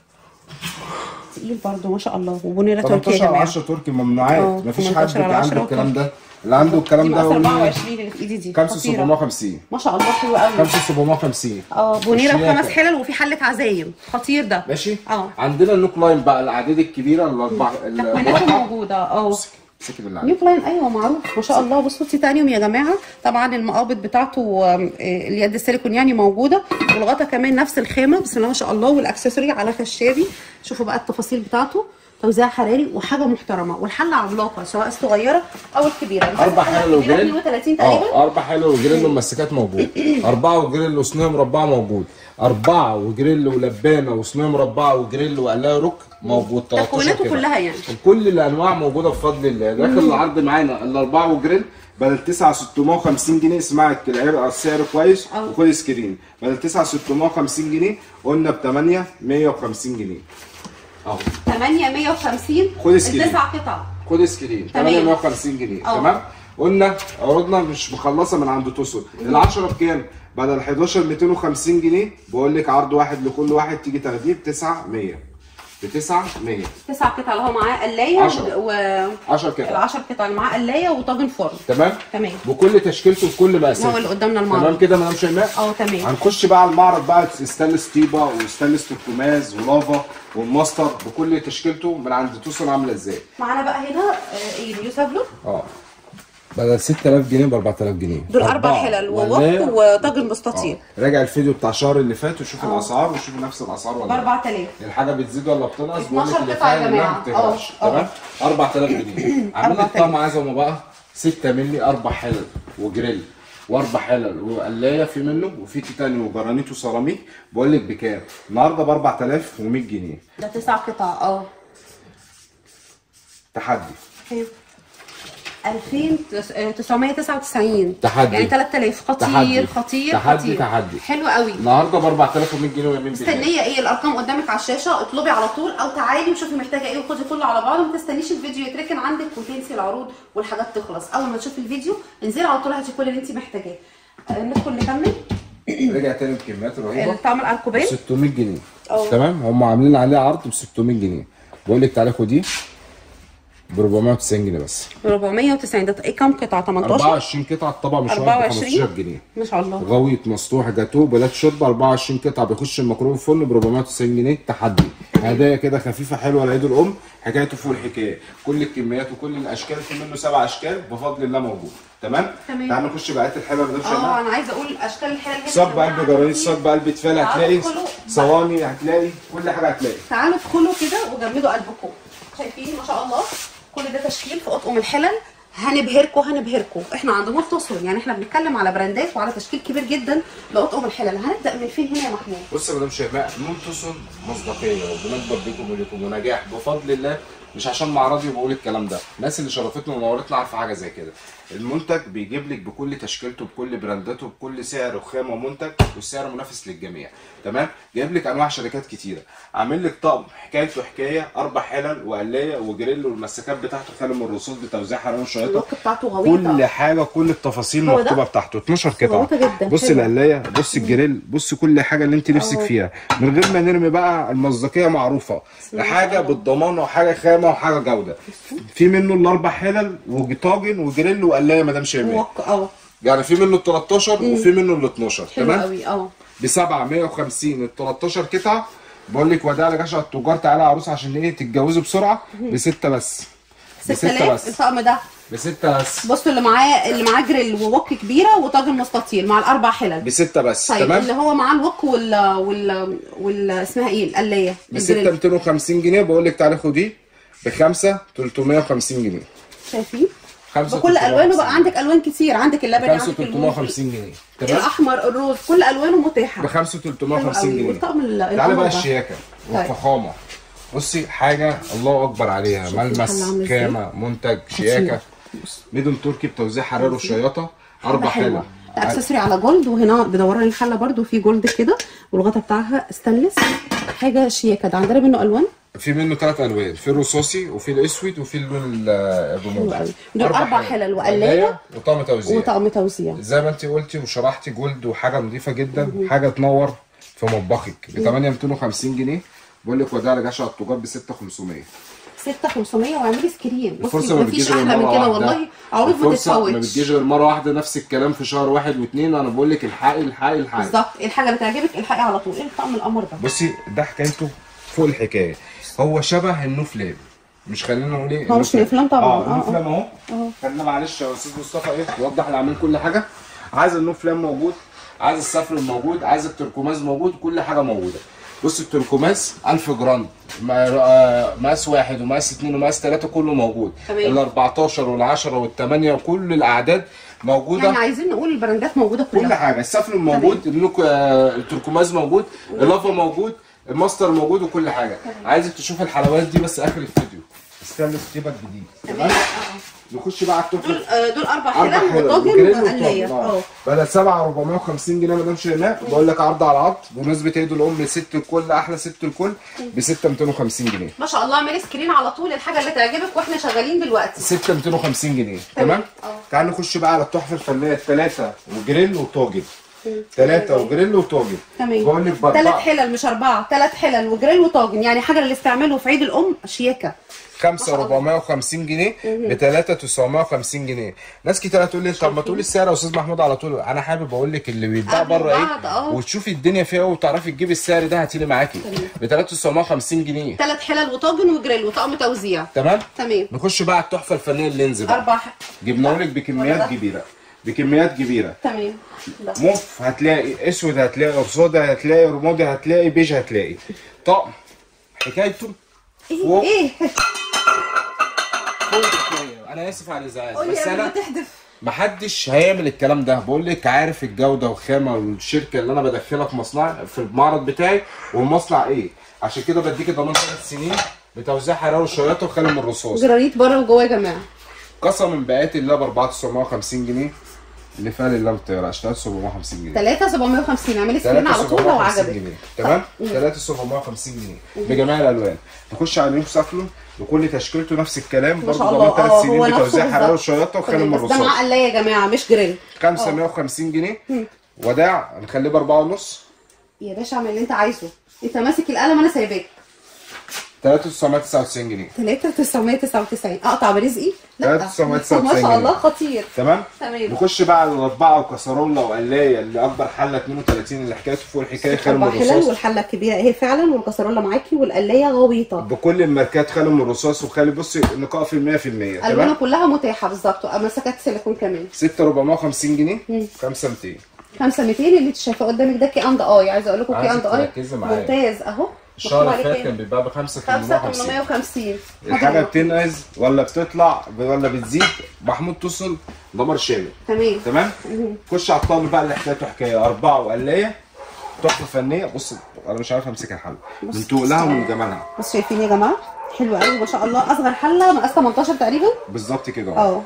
تقيل برضه ما شاء الله وبونيره تركيا يا 18 جماعه 10 تركي ممنوعات اه، مفيش 18 حد على 10 عنده الكلام وتركي. ده اللي عنده الكلام دي ده مقاس قول لي 24 اللي في ايدي دي 5750 ما شاء الله حلو قوي 5750 اه بونيره الشياكة. بخمس حلل وفي حله عزايم خطير ده ماشي اه عندنا النوك لاين بقى الاعداد الكبيره الاربع تكويناته المربع موجوده اه امسكي بالله نيو لاين ايوه معروف ما شاء الله بصوا تيتانيوم يا جماعه طبعا المقابض بتاعته آم، آه، اليد السيليكون يعني موجوده والغطا كمان نفس الخامه بسم الله ما شاء الله والاكسسوري على خشابي شوفوا بقى التفاصيل بتاعته توزيع حراري وحاجه محترمه والحله عملاقه سواء الصغيره او الكبيره اربع حلل وجريل 32 تقريبا اه اربع حلل وجريل ومسكات موجود اربعه وجريل وصينيه مربعه موجود اربعه وجريل ولبانه وصينيه مربعه وجريل وقلايه رك موجود 13 تكويناته كده. كلها يعني كل الانواع موجوده بفضل الله داخل العرض معانا الاربعه وجريل بدل 9 650 جنيه اسمعي العرق السعر كويس اه. وخد سكرين بدل 9 650 جنيه قلنا ب 8 150 جنيه اهو 8 150 خد سكرين. التسع قطع خد سكرين تمام. 850 جنيه اه. تمام قلنا عروضنا مش مخلصه من عند توصل ال 10 بكام بدل 11 250 جنيه بقول لك عرض واحد لكل واحد تيجي تاخديه ب 900 ب 900 تسع قطع اللي هو معاه قلايه عشرة. و 10 كده العشر قطع اللي معاه قلايه وطاجن فرن تمام تمام بكل تشكيلته بكل مقاساته هو اللي قدامنا تمام المعرض كده مدام شيماء اه تمام هنخش بقى على المعرض بقى ستانلس طيبه وستانلس تركماز ولافا والماستر بكل تشكيلته من عند توصل عامله ازاي معانا بقى هنا آه، ايه اليو سافلو اه بدل 6000 جنيه ب 4000 جنيه دول اربع أربعة. حلل ولاية. ووك وطاجن مستطيل آه. راجع الفيديو بتاع الشهر اللي فات وشوف الاسعار وشوف نفس الاسعار ب ولا لا. 4000 الحاجه بتزيد ولا بتنقص بيقول 12 لك اللي قطعة يا فيها جماعة. ما بتغلاش آه، آه. تمام 4000 جنيه عاملين 4000. الطعم عزمه بقى 6 مللي اربع حلل وجريل واربع حلل وقلايه في منه وفي تيتاني وجرانيت وسيراميك بقول لك بكام؟ النهارده ب 4100 جنيه ده تسع قطع اه تحدي حلو 2999 تحدي. يعني 3000 خطير تحدي. خطير تحدي، خطير تحدي. حلو قوي النهارده ب 4100 جنيه ويمين بالله مستنيه ايه الارقام قدامك على الشاشه اطلبي على طول او تعالي وشوفي محتاجه ايه وخدي كله على بعضه وما تستنيش الفيديو يتركن عندك وتنسي العروض والحاجات تخلص اول ما تشوفي الفيديو انزلي على طول هاتي كل اللي انت محتاجاه آه، ندخل نكمل رجع تاني بكميات رهيبه الطعم الاركوبين 600 جنيه اه. تمام هم عاملين عليه عرض ب 600 جنيه بقول لك تعالى خديه ب 490 جنيه بس 490 ده ايه كام قطعه 18 24 قطعه الطبق مش واحد ب 24 15 جنيه ما شاء الله غويط مسطوح جاتوه بلاد شوربه 24 قطعه بيخش الميكرويف فرن ب 490 جنيه تحدي هدايا كده خفيفه حلوه لعيد الام حكايته فوق الحكايه كل الكميات وكل الاشكال في منه سبع اشكال بفضل الله موجود تمام تمام. تعال نخش بقيه الحلوه اللي اه شايفها انا عايزه اقول اشكال الحلال هنا صب يا جماعة قلب جرانيت كتير. صب قلب تفال تعالوا هتلاقي ادخلوا. صواني هتلاقي كل حاجه هتلاقي تعالوا ادخلوا كده وجمدوا قلبكم شايفين ما شاء الله كل ده تشكيل في اطقم الحلل هنبهركم هنبهركم احنا عند متصل يعني احنا بنتكلم على براندات وعلى تشكيل كبير جدا لاطقم الحلل هنبدا من فين هنا يا محمود بص يا مدام شيماء منتصر مصداقيه وبنكبر بيكم وليكم ونجاح بفضل الله مش عشان معرضي بقول الكلام ده الناس اللي شرفتنا ونورتنا عارفه حاجه زي كده المنتج بيجيب لك بكل تشكيلته بكل برانداته بكل سعر وخامه ومنتج والسعر منافس للجميع تمام جايب لك انواع شركات كتيره عامل لك طقم حكايته حكايه اربع حلل وقلايه وجريل والمسكات بتاعته خالي من الرصاص بتوزيع حرارة وشياطه اللوك بتاعته غويطه كل حاجه كل التفاصيل هو ده؟ مكتوبه بتاعته 12 قطعه غويطة جدا، بص حلو. القلايه بص الجريل بص كل حاجه اللي انت نفسك اه. فيها من غير ما نرمي بقى المصداقيه معروفه الله حاجه ما شاء الله. بالضمان وحاجه خامه وحاجه جوده في منه الاربع حلل وطاجن وجريل وقلايه مدام شيماء وك اه يعني في منه ال 13 وفي منه ال 12 حلو تمام قوي اه ب 750 ال 13 قطعه بقول لك وداع لجشع التجار تعالى يا عروس عشان ايه تتجوزوا بسرعه بسته بس بسته 6000 بس الطقم ده بسته بس بصوا اللي معاه اللي معاه جريل ووك كبيره وطاجن مستطيل مع الاربع حلل بسته بس طيب تمام اللي هو معاه الوك وال وال وال اسمها ايه القلايه ب 6 الجريل. 250 جنيه بقول لك تعالى خديه ب 5 350 جنيه شايفين 5 بكل الوانه بقى عندك الوان كتير عندك اللبني 5 عندك الموف 350 جنيه تمام الاحمر الروز كل الوانه متاحه ب 5 حلو 350 قوي. جنيه والطقم ال- تعالى القمر بقى ده. الشياكه طيب. والفخامه بصي حاجه الله اكبر عليها الحلة ملمس عاملة ازاي؟ خامه منتج شياكه ميدون تركي بتوزيع حراري وشياطه اربع حلل اكسسوري على جولد وهنا بدورة لي الحله برده في جولد كده والغطا بتاعها ستانلس حاجه شياكه ده عندنا منه الوان في منه ثلاث الوان في الرصاصي وفي الاسود وفي اللون ال- الرمادي حلو قوي. دول أربع حلل وقلاية وطعم توزيع وطقم توزيع زي ما انت قلتي وشرحتي جولد وحاجه نظيفه جدا حاجه تنور في مطبخك ب 8 250 جنيه بقول لك وداع لجشع التجار ب 6500 6500 واعملي سكرين الفرصه بصي ما مفيش بتجيش غير احلى من مره كده واحده والله عروض ما الفرصه ما تتفوتش بتجيش غير مره واحده نفس الكلام في شهر واحد واثنين انا بقول لك الحقي الحقي الحقي بالظبط الحاجه اللي تعجبك الحقي على طول ايه الطقم القمر ده بصي ده حكايته فوق الحكايه هو شبه النوفلام مش خلينا نقول ايه هو مش النوفلام. نفلام طبعا. اه اه، النوفلام اهو اه. خلينا معلش يا استاذ مصطفى ايه يوضح العميل كل حاجه عايز النوفلام موجود عايز السفر موجود عايز التركماز موجود كل حاجه موجوده بص التركماز 1000 جرام ما- آه، مقاس واحد ومقاس اثنين ومقاس ثلاثه كله موجود تمام. ال 14 وال 10 وال 8 وكل الاعداد موجوده يعني عايزين نقول البراندات موجوده كل كلها حاجه السفن موجود النوك آه، التركماز موجود اللافا موجود الماستر موجود وكل حاجه عايزك تشوف الحلويات دي بس اخر الفيديو استنى تجيبك جديد تمام تمام اه. نخش بقى على دول التحفه آه، دول اربع اربع حلل حلل وطاجن وجريل وقلايه وطاجن. اه بدل 7 450 جنيه مدام شيماء بقول لك عرض على عرض بمناسبه عيد الام ست الكل احلى ست الكل ب 6 250 جنيه ما شاء الله اعملي سكرين على طول الحاجه اللي تعجبك واحنا شغالين دلوقتي 6 250 جنيه تمام. تمام اه. تعال نخش بقى على التحفه الفنيه ثلاثه وجريل وطاجن ثلاثه وجريل وطاجن تمام بقول لك ثلاث باربعه حلل مش اربعه ثلاث حلل وجريل وطاجن يعني حاجه للاستعمال وفي عيد الام شياكه 5 ما شاء الله. 450 جنيه ب 3 950 جنيه ناس كتير هتقول لي طب ما تقول السعر يا استاذ محمود على طول انا حابب اقول لك اللي بيتباع قبل بره وبعد، ايه اه. وتشوفي الدنيا فيها وتعرفي تجيبي السعر ده هتيجي معاكي ب 3 950 جنيه ثلاث حلل وطاجن وجريل وطقم توزيع تمام تمام نخش بقى على التحفه الفنيه اللينز بقى اربع ح- جبناه لك بكميات ولا ده؟ كبيره بكميات كبيره تمام ده. موف هتلاقي اسود هتلاقي رصاده هتلاقي رمادي هتلاقي بيج هتلاقي طقم حكايته فوق ايه فوق الحكاية. انا اسف على الازعاج قولي بس قبل ما انا تحدف محدش هيعمل الكلام ده بقول لك عارف الجوده والخامه والشركه اللي انا بدخلها في مصنع في المعرض بتاعي والمصنع ايه عشان كده بديك ضمان ثلاث سنين بتوزيع حراره وشياطه وخالي من الرصاص جرانيت بره وجوه يا جماعه قسما بقات الله ب 4950 جنيه اللي فعل الله بالطياره اشتريت 750 جنيه 3 750 اعملي سكرين على طول لو 3750 عجبك جنيه تمام 3750 جنيه بجميع الالوان تخش على نيو سافلون وكل تشكيلته نفس الكلام ما برضه شاء ضمان الله ثلاث اه سنين هو نفسه بتوزيع حراره بالظبط. وشياطه وخالي من تمام، بس ده الرصاص مع قلايه يا جماعه مش جريل 550 جنيه وداع هنخليه ب 4 ونص يا باشا اعمل اللي انت عايزه انت ماسك القلم انا سايباك 3999 جنيه 3 999 اقطع برزقي لا 399 ما شاء جنيه. الله خطير تمام تمام. نخش بقى على الاربعه وكسرولة وقلايه اللي اكبر حله 32 اللي حكايته فوق الحكايه خالي من اربع حلل الرصاص والحله الكبيره اهي فعلا والكسرونه معاكي والقلايه غويطه بكل الماركات خالي من الرصاص وخالي بصي النقاء في ال 100% الوانها تمام كلها متاحه بالظبط مسكات سيليكون كمان 6450 جنيه 5 200 5 200 اللي انت شايفاه قدامك ده كي اند اي عايزه اقول لكم كي عايزك اند اي تركزي معايا. ممتاز اهو الشهر مكتوب اللي عليه فات كان كام بيتباع ب 5 5 850 850 الحاجه بتنقز ولا بتطلع ولا بتزيد محمود تصل دمر شامل تمام تمام خش على الطاوله بقى اللي حكايته حكايه اربعه وقلايه تحفه فنيه بص انا مش عارف امسك الحله من تقلها ومن جمالها بص شايفين يا جماعه حلوه قوي ما شاء الله اصغر حله مقاس 18 تقريبا بالظبط كده اه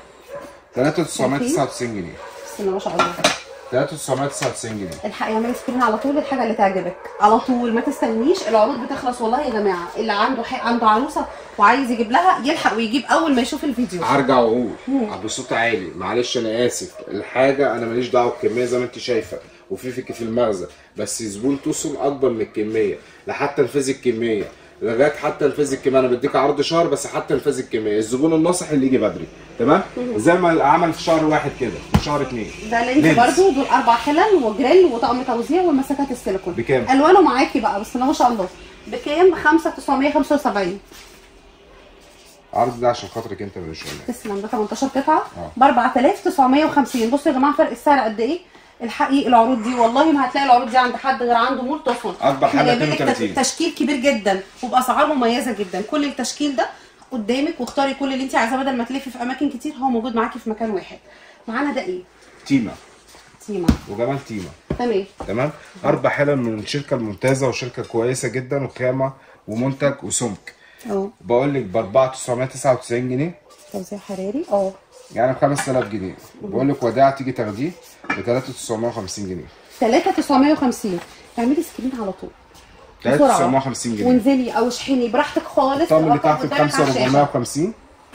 3999 جنيه بسم الله ما شاء الله 3999 جنيه الحق يعمل سكرين على طول الحاجه اللي تعجبك على طول ما تستنيش العروض بتخلص والله يا جماعه اللي عنده حق عنده عروسه وعايز يجيب لها يلحق ويجيب اول ما يشوف الفيديو هرجع واقول بصوت عالي معلش انا اسف الحاجه انا ماليش دعوه بالكميه زي ما انت شايفه وفي فك في المخزن بس زبون توصل اكبر من الكميه لحتى نفاذ الكميه لغايه حتى نفاذ الكميه انا بديك عرض شهر بس حتى نفاذ الكميه الزبون الناصح اللي يجي بدري تمام زي ما عمل في شهر واحد كده في شهر اتنين ده لينك لينس. برضو دول اربع حلل وجريل وطقم توزيع والمسكات السيليكون بكام؟ الوانه معاكي بقى بسم الله ما شاء الله بكام 5975 عرض ده عشان خاطرك انت مش ولا تسلم ده 18 قطعه اه. ب 4950 بصوا يا جماعه فرق السعر قد ايه الحقيقي العروض دي والله ما هتلاقي العروض دي عند حد غير عنده مول تصل أكبر احنا حاجة جايبين لك 32. تشكيل كبير جدا وباسعار مميزه جدا كل التشكيل ده قدامك واختاري كل اللي انت عايزاه بدل ما تلفي في اماكن كتير هو موجود معاكي في مكان واحد معانا ده ايه تيما تيما وجمال تيما تمام تمام اربع حلل من الشركه الممتازه وشركه كويسه جدا وخامه ومنتج وسمك اه بقول لك ب 4999 جنيه توزيع حراري اه يعني ب 5000 جنيه بقول لك وداع تيجي تاخديه ب 3950 جنيه 3950 اعملي سكرين على طول بسرعة. 3950 جنيه وانزلي او اشحني براحتك خالص الطقم اللي الرقم تحت ب قدامك على الشاشة. 5450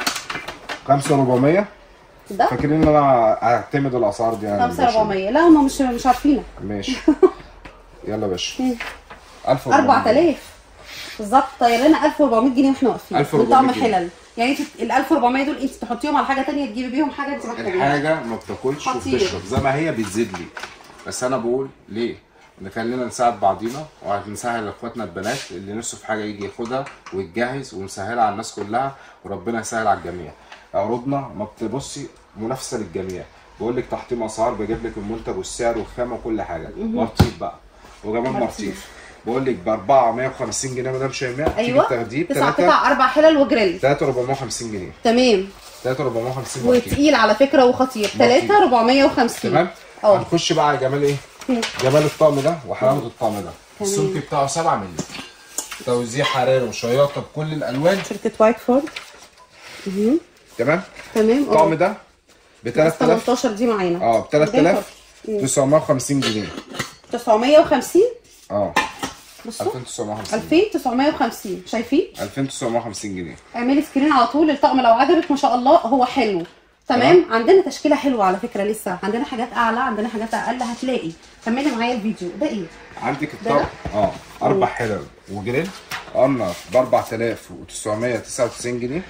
5400 ده فاكرين ان انا اعتمد الاسعار دي يعني 5400 لا هم مش مش عارفينك ماشي يلا يا باشا 1400 4000 بالظبط طاير لنا 1400 جنيه واحنا واقفين 1400 وطقم جنيه. حلل يعني انت ال 1400 دول انت تحطيهم على حاجه ثانيه تجيبي بيهم حاجه انت محتاجاها الحاجه ما بتاكلش خطير. وبتشرب زي ما هي بتزيد لي بس انا بقول ليه نخلينا نساعد بعضينا ونسهل لاخواتنا البنات اللي نفسه في حاجه يجي ياخدها ويتجهز ونسهلها على الناس كلها وربنا يسهل على الجميع عروضنا ما بتبصي منافسه للجميع بقول لك تحطيم اسعار بجيب لك المنتج والسعر والخامه وكل حاجه مرتيب بقى وكمان مرتيب. مرتيب بقول لك ب 450 جنيه مدام شيماء ايوه تيجي تاخديه ب تسع 3 قطع اربع حلل وجريل 3450 جنيه تمام 3450 مرتيب وتقيل على فكره وخطير 3 450 تمام اه هنخش بقى على جمال ايه جمال الطقم ده وحلاوه الطقم ده السمك بتاعه 7 مللي توزيع حراري وشياطه بكل الالوان شركه وايت فورد مهم. تمام تمام الطقم ده ب بس 3000 18 دي معانا اه ب 3950 جنيه 950 اه بصوا 2950 2950 شايفين 2950 جنيه اعملي سكرين على طول الطقم لو عجبك ما شاء الله هو حلو تمام عندنا تشكيله حلوه على فكره لسه عندنا حاجات اعلى عندنا حاجات اقل هتلاقي كملي معايا الفيديو ده ايه عندك ده الطقم اه اربع حلل وجريل قلنا ب 4999 جنيه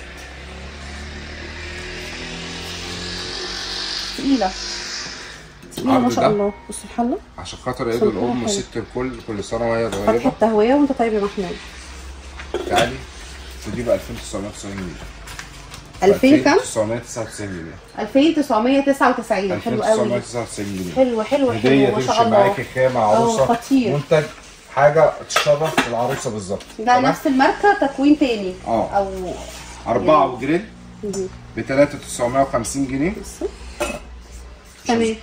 تقيله تقيله عرض ما شاء ده؟ الله بص الحله عشان خاطر عيد صنفها الام حلو. وست الكل كل سنه وهي فتحه طيبه تهويه وانت طيب يا محمود تعالي ودي ب 2990 جنيه 2000 كام 2999 جنيه 2999 حلو قوي 2999 جنيه حلو حلو هديه حلو ما شاء تمشي الله معاكي خامه عروسه اه، خطير. منتج حاجه تشرف العروسه بالظبط ده تمام؟ نفس الماركه تكوين تاني اه. او أربعة وجريل مهم. ب 3950 جنيه بص تمام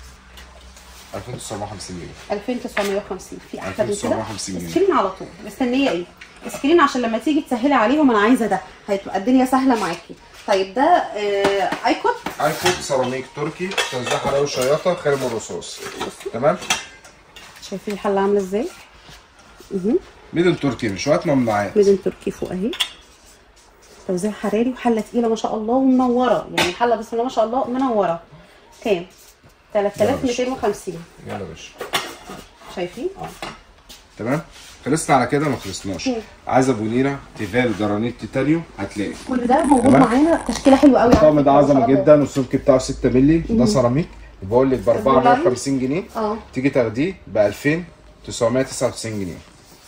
2950 جنيه 2950 في احسن من كده 2950 جنيه. سكرين على طول مستنيه ايه سكرين عشان لما تيجي تسهلي عليهم انا عايزه ده هتبقى الدنيا سهله معاكي طيب ده آه ايكون ايفون سيراميك تركي توزيع حلاوه شياطه خارم الرصاص تمام شايفين الحله عامله ازاي مهم. ميدل تركي مش وقت ممنوعات ميدن تركي فوق اهي توزيع حراري وحله تقيله ما شاء الله ومنوره يعني الحله بسم الله ما شاء الله منوره كام 3250 يلا يا باشا شايفين اه تمام خلصنا على كده ما خلصناش عايزه بونيره تيفال جرانيت تيتانيوم هتلاقي كل ده موجود تمام. معانا تشكيله حلوه قوي الطقم ده عظمه جدا والسمك بتاعه 6 مللي ده سيراميك بقول لك ب 450 جنيه اه تيجي تاخديه ب 2999 جنيه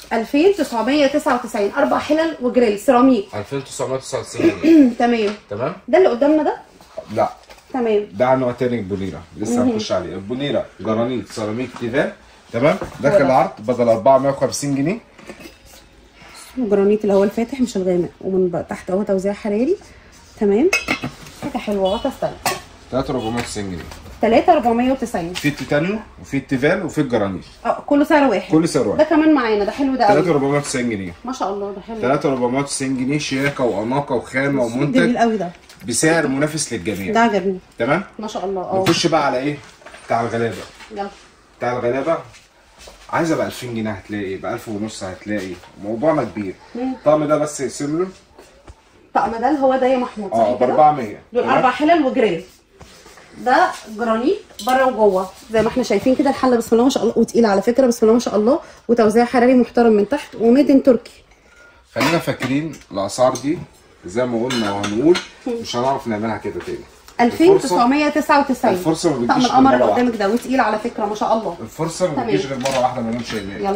2999 اربع حلل وجريل سيراميك 2999 جنيه تمام تمام ده اللي قدامنا ده لا تمام ده نوع تاني البونيرة لسه هنخش عليه البونيرة جرانيت سيراميك تيفال تمام داخل العرض بدل 450 جنيه الجرانيت اللي هو الفاتح مش الغامق ومن بقى تحت اهو توزيع حراري تمام حاجه حلوه وتستنى 3490 جنيه 3490 في التيتانيوم وفي التيفال وفي الجرانيت اه كله سعر واحد كل سعر ده واحد كمان معانا ده حلو ده قوي 3490 جنيه ما شاء الله ده حلو 3490 جنيه شياكة وأناقة وخامة جميل ومنتج قوي ده بسعر منافس ده للجميع عجبني تمام ما شاء الله اه نخش بقى على ايه بتاع الغلابة يلا بتاع الغلابة عايزة ب 2000 جنيه هتلاقي ب 1000 ونص هتلاقي موضوعنا كبير الطقم ده بس يقسم له الطقم ده اللي هو ده يا محمود اه صح ب كده 400 دول تمام؟ اربع حلل وجريل ده جرانيت بره وجوه زي ما احنا شايفين كده الحله بسم الله ما شاء الله وتقيله على فكره بسم الله ما شاء الله وتوزيع حراري محترم من تحت وميدن تركي خلينا فاكرين الاسعار دي زي ما قلنا وهنقول مش هنعرف نعملها كده تاني 2999 الفرصة ما طقم بتجيش القمر غير اللي مرة قدامك ده وتقيل على فكره ما شاء الله الفرصه ما تمام. بتجيش غير مره واحده ما نمشي يلا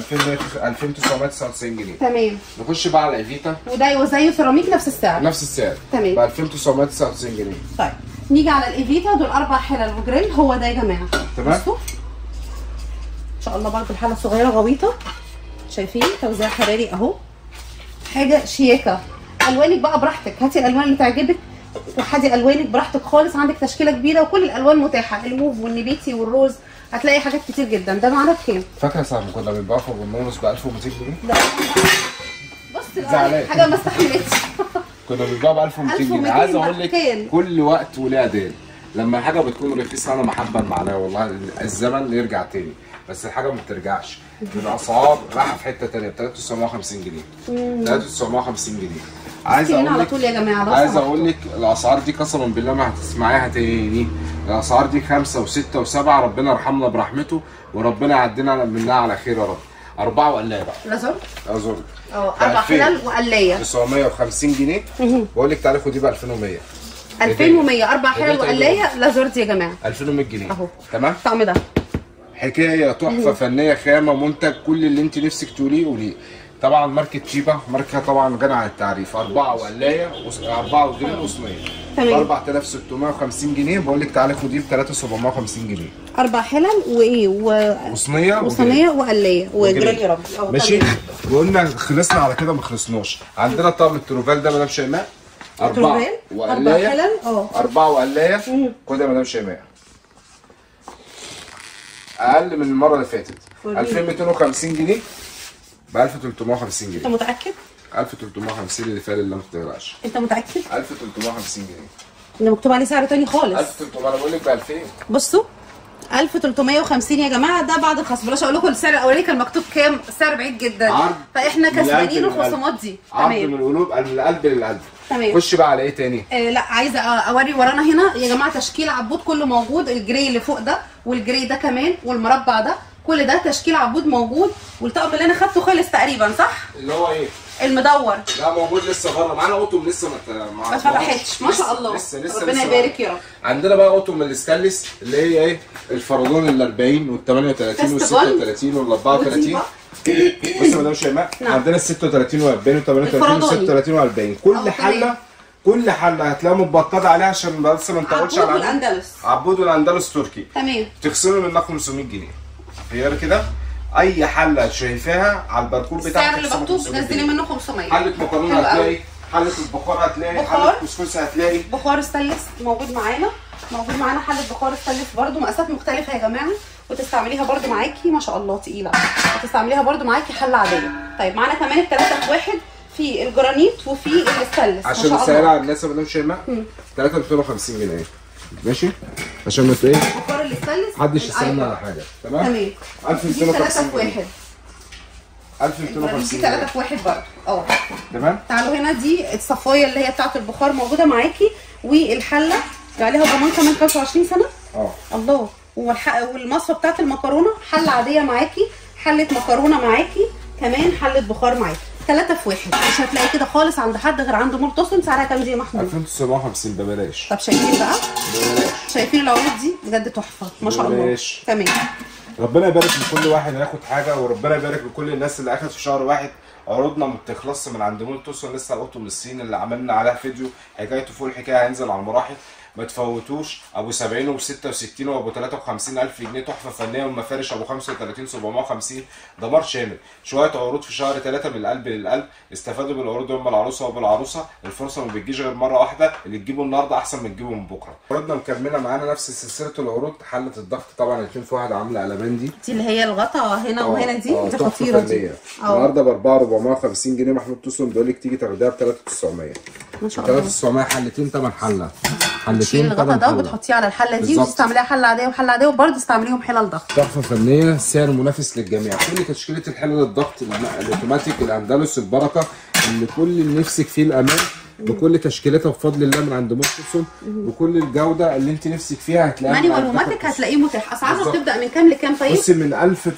2999 جنيه تمام نخش بقى على ايفيتا وده زيه سيراميك نفس السعر نفس السعر تمام. ب 2999 جنيه طيب نيجي على الايفيتا دول اربع حلل وجريل هو ده يا جماعه تمام. بصوا ان شاء الله برضه الحله صغيره غويطه شايفين توزيع حراري اهو حاجه شياكه الوانك بقى براحتك هاتي الالوان اللي تعجبك وحدي الوانك براحتك خالص عندك تشكيله كبيره وكل الالوان متاحه الموف والنبيتي والروز هتلاقي حاجات كتير جدا ده معانا بكام فاكره ساعه ما كنا بنبيعه في البرنامج ب 1200 جنيه ده بص زعلان. حاجه ما استحملتش كنا بنبيعه ب 1200 جنيه 1200 عايز اقول لك مكان. كل وقت وليه اداه لما حاجه بتكون رخيصه انا محبا معناها والله الزمن يرجع تاني بس الحاجه ما بترجعش الاسعار رايحه في حته تانيه ب 3950 جنيه 3950 جنيه عايز سكرين اقول على لك طول يا جماعه لو عايز سمحتوا. اقول لك الاسعار دي قسما بالله ما هتسمعيها تاني الاسعار دي خمسة وستة وسبعة ربنا يرحمنا برحمته وربنا يعدينا منها على خير يا رب أربعة وقلاية بقى لازر أظن اه اربع حلل وقلايه 950 جنيه بقول لك تعالي خدي ب 2100 2100 اربع حلل هدية وقلايه لازورد يا جماعه 2100 جنيه أهو. تمام الطقم ده حكايه تحفه فنيه خامه منتج كل اللي انت نفسك تقوليه قوليه طبعا ماركه تشيبا ماركه طبعا غني عن التعريف أربعة وقلاية وص- أربعة وجرين وصينية تمام. ب 4650 جنيه بقول لك تعالي خديه ب 3750 جنيه اربع حلل وايه و... وصينية وصينيه وقلايه وجرال يا رب أهو، ماشي تمام. وقلنا خلصنا على كده ما خلصناش عندنا طقم التروفال ده مدام شيماء أربعة تروفال، أربع وقلاية حلل، اه. أربعة وقلاية خد يا مدام شيماء أقل من المرة اللي فاتت وريني. 2250 جنيه ب 1350 انت جنيه متاكد 1350 اللي فات اللي ما تقلقش انت متاكد 1350 جنيه ده مكتوب عليه سعر تاني خالص 1300 انا بقول لك ب 2000 بصوا 1350 يا جماعه ده بعد الخصم بلاش اقول لكم السعر الاولاني كان مكتوب كام السعر بعيد جدا عرض فاحنا من القلب كسبانين للقلب. الخصومات دي عرض من تمام القلوب من القلب للقلب تمام. خش بقى على ايه تاني آه لا عايزه اوري ورانا هنا يا جماعه تشكيل عبود كله موجود الجري اللي فوق ده والجري ده كمان والمربع ده كل ده تشكيل عبود موجود والطقم اللي انا خدته خلص تقريبا صح اللي هو ايه المدور لا موجود لسه بره معانا قطم لسه ما ت- ما فتحتش ما شاء الله لسه لسه ربنا لسه يبارك يا رب عندنا بقى قطم الاستانلس اللي هي ايه الفرادون ال 40 وال 38 وال فيستيفال. 36 وال 34 وديفا. بص يا مدام شيماء نعم. عندنا ال 36 وال 40 وال 38 وال الفرادوني. 36 وال 40 كل أه، حله تمام. كل حله هتلاقيها متبططه عليها عشان بس ما نطولش عبود على والاندلس عبود والاندلس تركي تمام تخصموا منها 500 جنيه غير كده اي حله شايفاها على الباركور بتاعك السعر اللي تخصموا مكتوب 500 نزلي جنيه. منه 500 حله مكرونه حلو هتلاقي قوي. حله البخار هتلاقي بخار. حله كسكس هتلاقي بخار ستانلس موجود معانا موجود معانا حله بخار ستانلس برده مقاسات مختلفه يا جماعه وتستعمليها برده معاكي ما شاء الله تقيله وتستعمليها برده معاكي حله عاديه طيب معانا كمان الثلاثه في واحد في الجرانيت وفي الستانلس ما عشان شاء نسهل الله على الناس يا مدام شيماء 3250 جنيه ماشي عشان ما ايه بخار الستانلس محدش يسالنا الأيقونة. على حاجه تمام تمام دي ثلاثه 1250 في واحد جنيه الجرانيت 1250 دي ثلاثه جنيه في واحد برده اه تمام تعالوا هنا دي الصفايه اللي هي بتاعه البخار موجوده معاكي والحله عليها ضمان كمان 25 سنه اه الله والح... والمصفى بتاعت المكرونه حله عاديه معاكي حله مكرونه معاكي كمان حله بخار معاكي ثلاثة في واحد مش هتلاقي كده خالص عند حد غير عنده مول توصل سعرها كام دي يا محمود 2950 ببلاش طب شايفين بقى ببلاش شايفين العروض دي بجد تحفه ما شاء الله بلاش. تمام ربنا يبارك لكل واحد هياخد حاجه وربنا يبارك لكل الناس اللي اخدت في شهر واحد عروضنا ما بتخلصش من عند مول توصل لسه القطن الصين اللي عملنا عليها فيديو حكايته فوق الحكايه هينزل على المراحل ما تفوتوش ابو 70 وب 66 وابو 53 الف جنيه تحفه فنيه والمفارش ابو 35 750 دمار شامل شويه عروض في شهر 3 من القلب للقلب استفادوا بالعروض يوم العروسه وبالعروسه الفرصه ما بتجيش غير مره واحده اللي تجيبه النهارده احسن من تجيبه من بكره عروضنا مكمله معانا نفس سلسله العروض حله الضغط طبعا الاثنين في واحد عامله قلبان دي دي اللي هي الغطا هنا وهنا دي آه، دي تحفة خطيره دي فنية. اه النهارده ب 4450 جنيه محمود توسن بيقول لك تيجي تاخديها ب 3900 ما شاء الله 3900 حلتين ثمن حله تشيل حلتين الغطا ثمن ده حله وبتحطيه على الحله دي بالظبط. وتستعمليها حله عاديه وحله عاديه وبرده تستعمليهم حلل ضغط تحفه فنيه سعر منافس للجميع كل تشكيله الحلل الضغط الم- الاوتوماتيك الاندلس البركه اللي كل اللي نفسك فيه الامان بكل تشكيلتها بفضل الله من عند موتوسون بكل الجوده اللي انت نفسك فيها هتلاقيها من مانيوال عند وماتيك موتوسون. هتلاقيه متاح اسعارها بالظبط. بتبدا من كام لكام طيب بصي من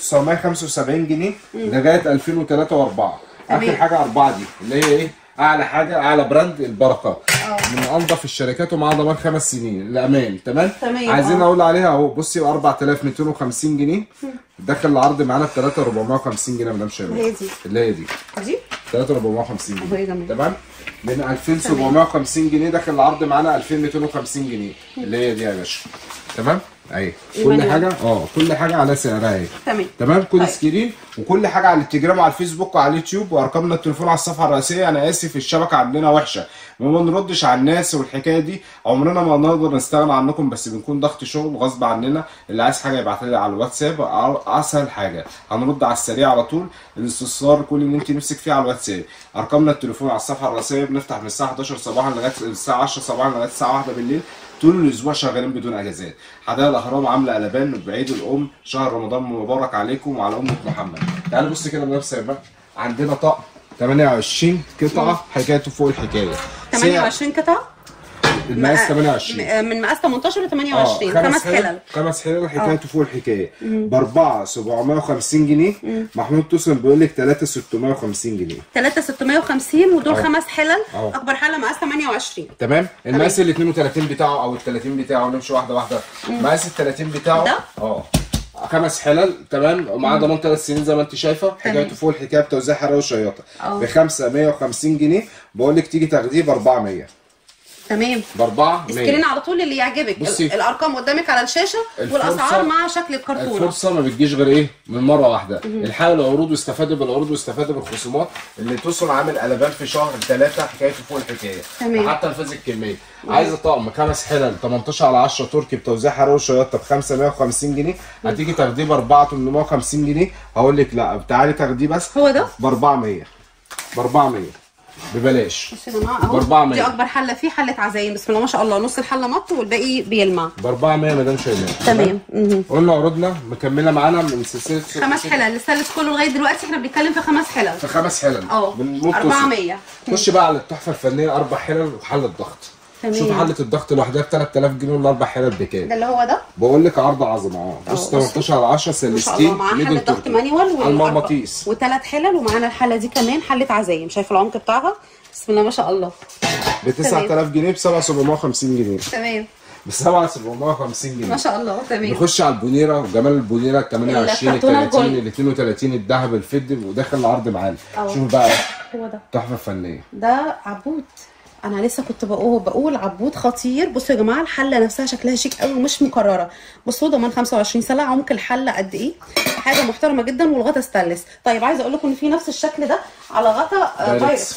1975 جنيه لغايه 2003 و4 اخر تمام. حاجه اربعه دي اللي هي ايه اعلى حاجه اعلى براند البركه اه. من انظف الشركات ومعاها ضمان خمس سنين الامان تمام تمام، عايزين اه. اقول عليها اهو بصي ب 4250 جنيه داخل العرض معانا ب 3450 جنيه يا مدام شيماء هي دي. اللي هي دي دي 3450 اهو يا جنيه جماعة. تمام من 2750 جنيه داخل العرض معانا 2250 جنيه اللي هي دي يا باشا تمام اهي كل المانيوال. حاجه اه كل حاجه على سعرها اهي تمام تمام كل طيب. سكرين وكل حاجه على التليجرام وعلى الفيسبوك وعلى اليوتيوب وارقامنا التليفون على الصفحه الرئيسيه انا اسف الشبكه عندنا وحشه ما بنردش على الناس والحكايه دي عمرنا ما نقدر نستغنى عنكم بس بنكون ضغط شغل غصب عننا اللي عايز حاجه يبعت لي على الواتساب أ- اسهل حاجه هنرد على السريع على طول الاستفسار كل اللي انت نفسك فيه على الواتساب ارقامنا التليفون على الصفحه الرئيسيه بنفتح من الساعه 11 صباحا لغايه الساعه 10 صباحا لغايه الساعه 1 بالليل طول الاسبوع شغالين بدون اجازات حدائق الاهرام عامله قلبان بعيد الام شهر رمضان مبارك عليكم وعلى امه محمد تعالوا بص كده بنفس بقى عندنا طقم 28 قطعه حكايته فوق الحكايه 28 قطعه المقاس آه، 28 م- من مقاس 18 ل اه 28 خمس حلل خمس حلل حكايته فوق الحكايه باربعه 750 جنيه محمود توسن بيقول لك 3 650 جنيه 3 650 ودول اه. خمس حلل اه. اكبر حله مقاس 28 تمام المقاس ال 32 بتاعه او ال 30 بتاعه نمشي واحده واحده مقاس ال 30 بتاعه ده؟ اه خمس حلل تمام ومعاه ضمان ثلاث سنين زي ما انت شايفه حكايته فوق الحكايه بتوزيع حراره وشياطه اه. ب 550 جنيه بقول لك تيجي تاخديه ب 400 تمام ب 400 سكرين على طول اللي يعجبك بصي. ال- الارقام قدامك على الشاشه الفرصة- والاسعار مع شكل الكرتونه الفرصه ما بتجيش غير ايه من مره واحده الحقوا العروض واستفادوا بالعروض واستفادوا بالخصومات اللي توصل عامل قلبان في شهر ثلاثه حكايته فوق الحكايه تمام. حتى نفاذ الكميه عايزه طقم خمس حلل 18 على 10 تركي بتوزيع حراره وشياطه ب 550 جنيه هتيجي تاخديه ب 4 850 جنيه هقول لك لا تعالي تاخديه بس هو ده ب 400 ب 400 ببلاش بصوا يا جماعه اهو ب 400. دي اكبر حله فيه حله عزايم بسم الله ما شاء الله نص الحله مط والباقي بيلمع ب 400 مدام شيماء تمام مهم. قلنا عروضنا مكمله معانا من سلسله خمس حلل الثالث كله لغايه دلوقتي احنا بنتكلم في خمس حلل في خمس حلل اه من ممكن 400 خش بقى على التحفه الفنيه اربع حلل وحله ضغط تمام. شوف حله الضغط لوحدها ب 3000 جنيه والاربع حلل بكام ده اللي هو ده بقول لك عرض عظمه اه بص اه، 18 على 10 ما شاء الله سلستين معاه ميدل حله ضغط تركي. مانيوال على المغناطيس وثلاث حلل ومعانا الحله دي كمان حله عزايم شايف العمق بتاعها بسم الله ما شاء الله ب 9000 جنيه ب 7750 جنيه تمام ب 7750 ما جنيه شاء الله تمام نخش على البونيره وجمال البونيره ال 28 ال الكرتونة 30 الجولد. ال 32 الذهب الفضي وداخل العرض معانا اه. شوف بقى هو ده تحفه فنيه ده عبود انا لسه كنت بقول بقول عبود خطير بصوا يا جماعه الحله نفسها شكلها شيك قوي ومش مكرره بصوا ضمان 25 سنه عمق الحله قد ايه حاجه محترمه جدا والغطا ستانلس طيب عايزه اقول لكم ان في نفس الشكل ده على غطا آه، دايركس بايركس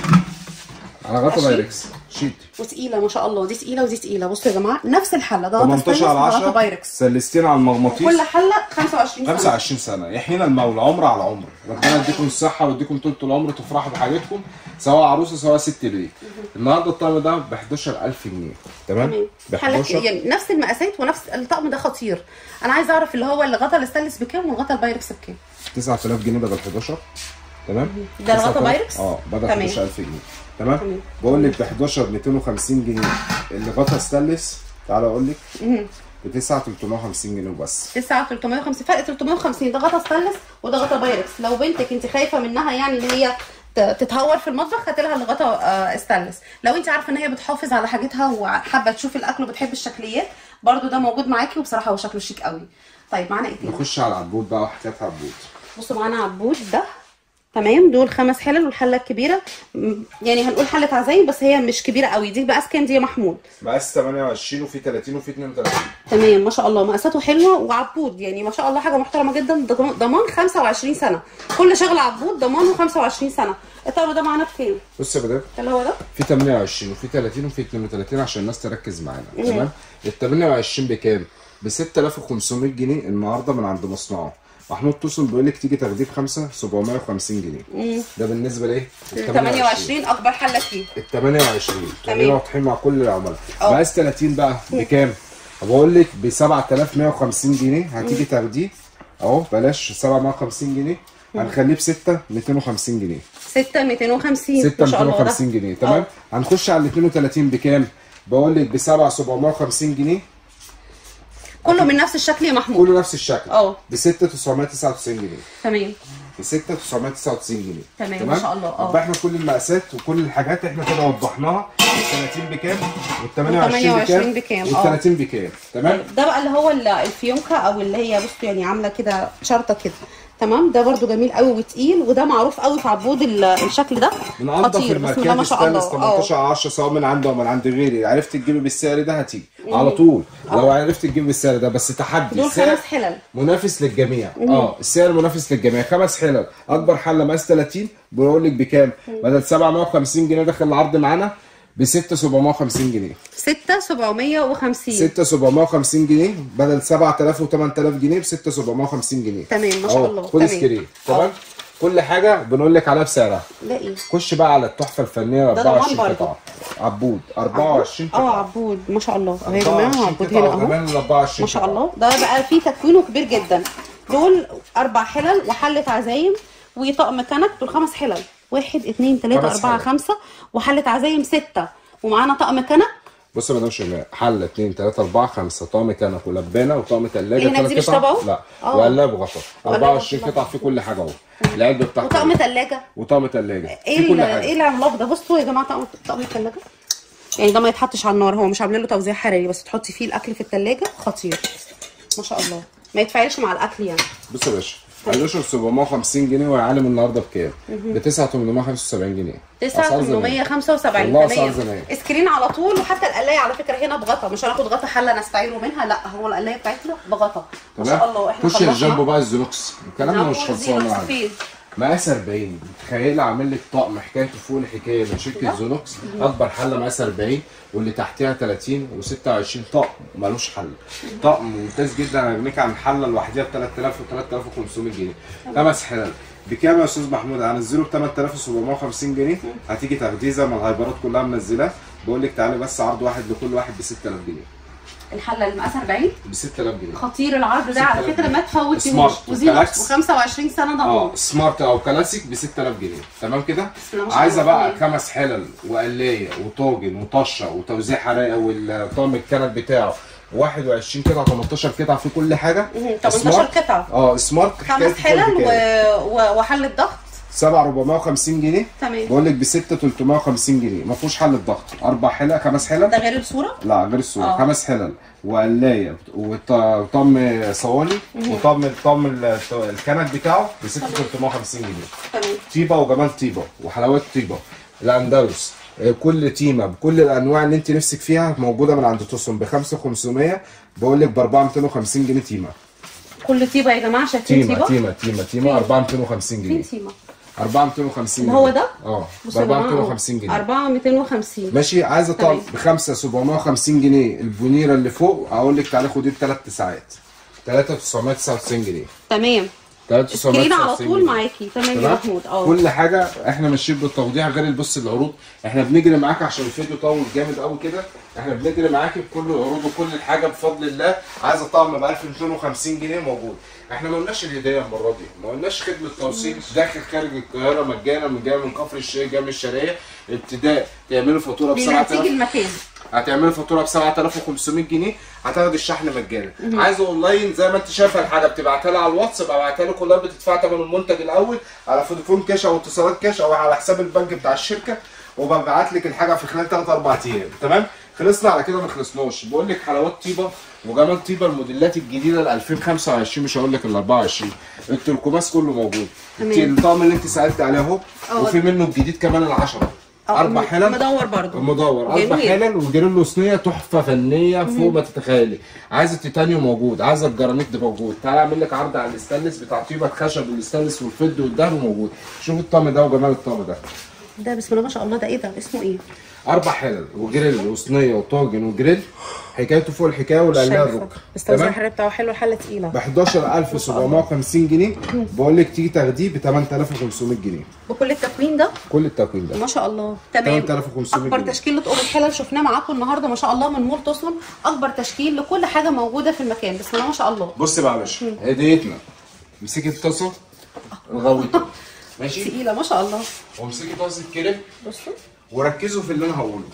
على غطا ماشي. دايركس شيت وتقيله ما شاء الله دي تقيله ودي تقيله بصوا يا جماعه نفس الحله ده غطا 18 ستانلس على وده غطا 10 بايركس سلستين على المغناطيس كل حله 25 سنه 25 سنه يحيينا المولى عمر على عمر ربنا يديكم الصحه ويديكم طول العمر تفرحوا بحاجتكم سواء عروسه سواء ست بيت النهارده الطقم ده ب 11000 جنيه تمام ب تمام حلقة 11 يعني نفس المقاسات ونفس الطقم ده خطير انا عايزه اعرف اللي هو الغطا الستانلس بكام والغطا البايركس بكام 9000 جنيه بدل 11 تمام ده الغطا 9000 بايركس؟ اه بدل تمام. 11000 جنيه تمام تمام. بقول لك ب 11 250 جنيه اللي غطا ستانلس تعالى اقول لك مهم. ب 9 350 جنيه وبس 9 350 فرق 350 ده غطا ستانلس وده غطا بايركس لو بنتك انت خايفه منها يعني ان هي ت- تتهور في المطبخ هات لها الغطا آه، ستانلس لو انت عارفه ان هي بتحافظ على حاجتها وحابه تشوف الاكل وبتحب الشكليات برضو ده موجود معاكي وبصراحه هو شكله شيك قوي طيب معانا ايه تاني نخش على العبود بقى وحكايه عبود بصوا معانا عبود ده تمام دول خمس حلل والحله الكبيره م- يعني هنقول حله عزايم بس هي مش كبيره قوي دي مقاس كام دي يا محمود مقاس 28 وفي 30 وفي 32 تمام ما شاء الله مقاساته حلوه وعبود يعني ما شاء الله حاجه محترمه جدا ضم- ضمان 25 سنه كل شغل عبود ضمانه 25 سنه الطقم ده معانا بكام؟ بص يا بدر ده اللي هو ده في 28 وفي 30 وفي 32 عشان الناس تركز معانا تمام ال 28 بكام؟ ب 6500 جنيه النهارده من عند مصنعه محمود توسن بيقول لك تيجي تاخديه بخمسه 750 جنيه ده بالنسبه لايه؟ ال 28 اكبر حله فيه ال 28 خلينا واضحين مع كل العملاء اه. مقاس 30 بقى بكام؟ بقول لك ب 7150 جنيه هتيجي تاخديه اهو بلاش 750 جنيه هنخليه ب 6 250 جنيه 6 250 6 ما شاء الله ده 250 جنيه تمام هنخش على ال 32 بكام بقول لك ب 7 750 جنيه كله من نفس الشكل يا محمود كله نفس الشكل اه. ب 6 999 جنيه تمام ب 6 999 جنيه تمام، ما شاء الله، اه. يبقى احنا كل المقاسات وكل الحاجات احنا كده وضحناها ال 30 بكام وال 28 28 بكام بكام، وال اه. 30 بكام تمام ده بقى اللي هو ال- الفيونكه او اللي هي بصوا يعني عامله كده شرطه كده تمام ده برده جميل قوي وتقيل وده معروف قوي في عبود ال- الشكل ده من انضف خطير بسم الله الماركات ما شاء الله ستانلس 18 اه على 10 سواء من عندي او من عند غيري عرفت تجيبي بالسعر ده هتيجي على طول لو عرفت تجيبي بالسعر ده بس تحدي دول السعر خمس حلل منافس للجميع اه السعر منافس للجميع خمس حلل اكبر حله مقاس 30 بقول لك بكام بدل 750 جنيه داخل العرض معانا ب 6 750 جنيه 6 750 6 750 جنيه بدل 7000 و 8000 جنيه ب 6 750 جنيه تمام ما شاء أهو، الله خد تمام سكرين تمام اه. كل حاجه بنقول لك عليها بسعرها ده ايه خش بقى على التحفه الفنيه ده ضمان 24 برضه. قطعه عبود 24 اه قطعه عبود ما شاء الله اهو يا 24 جماعه عبود قطعة هنا اهو وكمان ال 24 ما شاء قطعة. الله ده بقى فيه تكوينه كبير جدا دول اربع حلل وحله عزايم وطقم كنك دول خمس حلل واحد اتنين تلاته خمس اربعه حلل. خمسه وحله عزايم سته ومعانا طقم كنك بص يا مدام شيماء حله 2 3 4 5 طقم كنك ولبانه وطقم ثلاجه اللي هناك دي مش تبعه؟ لا اه. وقلاب غطا وقلاب 24 غطا. قطعه في كل حاجه اهو العلبه بتاعته وطقم ثلاجه وطقم ثلاجه ايه في ال- كل ايه حاجه العملاق ده بصوا يا جماعه طقم طقم الثلاجه يعني ده ما يتحطش على النار هو مش عاملين له توزيع حراري بس تحطي فيه الاكل في الثلاجه خطير ما شاء الله ما يتفاعلش مع الاكل يعني بص يا باشا هنشر 750 جنيه ويعلم النهارده بكام؟ ب 9875 جنيه 9875 والله أسعار تمام زمان. سكرين على طول وحتى القلايه على فكره هنا بغطا مش هناخد غطا حله نستعيره منها لا هو القلايه بتاعتنا بغطا ما شاء الله احنا خش الجنبو بقى الزنوكس الكلام ده مش خلصان معانا معانا مقاس 40 متخيل عامل لك طقم حكايته فوق الحكايه من شركه زونوكس اكبر حله مقاس 40 واللي تحتها 30 و26 طقم ملوش حل طقم ممتاز جدا هيغنيك عن الحله لوحدها ب 3000 و 3500 جنيه خمس حلل بكام يا استاذ محمود هنزله ب 8750 جنيه هتيجي تاخديه زي ما الهايبرات كلها منزلاه بقول لك تعالي بس عرض واحد لكل واحد ب 6000 جنيه الحله اللي مقاسها 40 ب 6000 جنيه خطير العرض ده على 6000 فكره ما تفوتيهوش سمارت وزيرو وكلاكس. و25 سنه ضمان اه سمارت او كلاسيك ب 6000 جنيه تمام كده بسم الله ما شاء عايزه الله. بقى خمس حلل وقلايه وطاجن وطشه وتوزيع حرائق والطقم الكنب بتاعه 21 قطعه 18 قطعه في كل حاجه مهم. 18 سمارت. قطعه اه سمارت حكاية خمس حلل الكل و... بكام؟ و... وحله ضغط 7450 جنيه تمام بقول لك ب 6 350 جنيه ما فيهوش حل الضغط اربع حلل خمس حلل ده غير الصوره لا غير الصوره آه. خمس حلل وقلايه وط- وطم صواني وطم طم ال- الكنب بتاعه ب 6 350 جنيه تمام طيبه وجمال طيبه وحلاوات طيبه الاندلس آه، كل تيمه بكل الانواع اللي انت نفسك فيها موجوده من عند توسون ب 5500 بقول لك ب 4250 جنيه تيمه كل طيبه يا جماعه شايفين تيمه طيبه تيمه تيمه تيمه 4250 فين جنيه تيمه 4250 اللي هو ده؟ اه ب بصوا يا جماعة، 4250 جنيه 4250 ماشي عايزه تمام. طب ب 5 750 جنيه البونيره اللي فوق اقول لك تعالى خدي بثلاث ساعات 3999 جنيه تمام 3999 سكرين على طول جنيه. معاكي تمام يا تمام محمود اه كل حاجه احنا ماشيين بالتوضيح غير البص العروض احنا بنجري معاك عشان الفيديو طول جامد قوي كده احنا بنجري معاك بكل العروض وكل الحاجه بفضل الله عايزه طقم ب 1250 جنيه موجود احنا ما قلناش الهديه المره دي ما قلناش خدمه توصيل داخل خارج القاهره مجانا من جاي من كفر الشيخ جاي من الشرقيه ابتداء تعملوا فاتوره ب من هتيجي 7000 المكان هتعملي فاتوره ب 7500 جنيه هتاخدي الشحن مجانا عايزه اونلاين زي ما انت شايفه الحاجه بتبعتها لي على الواتس ببعتها لك اونلاين بتدفع ثمن المنتج الاول على فودافون كاش او اتصالات كاش او على حساب البنك بتاع الشركه وببعت لك الحاجه في خلال 3 4 ايام تمام خلصنا على كده ما خلصناش بقول لك حلوات طيبه وجمال طيبه الموديلات الجديده ل 2025 مش هقول لك ال 24 التركماس كله موجود تمام. الطقم اللي انت سالت عليه اهو اه. وفي منه الجديد كمان العشرة اه، اربع م- حلل مدور برضو مدور اربع جميل. حلل وجريلو صينيه تحفه فنيه فوق ما تتخيلي عايزه التيتانيوم موجود عايزه الجرانيت ده موجود تعالى اعمل لك عرض على الاستانلس بتاع طيبه الخشب والاستانلس والفضه والدهب موجود شوف الطقم ده وجمال الطقم ده ده بسم الله ما شاء الله ده ايه ده اسمه ايه اربع حلل وجريل وصينيه وطاجن وجريل حكايته فوق الحكايه والقلايه شايفة. الرك بس توزيع تمام الحرارة بتاعه حلو الحله تقيله ب 11750 جنيه بقول لك تيجي تاخديه ب 8500 جنيه بكل التكوين ده كل التكوين ده ما شاء الله تمام 8500 اكبر جنيه. تشكيل لطقم الحلل شفناه معاكم النهارده ما شاء الله من مول توسون اكبر تشكيل لكل حاجه موجوده في المكان بسم الله ما شاء الله بص بقى يا باشا هديتنا مسكي الطاسه الغويطه ماشي تقيله ما شاء الله وامسكي طاسه كريم بصوا وركزوا في اللي انا هقوله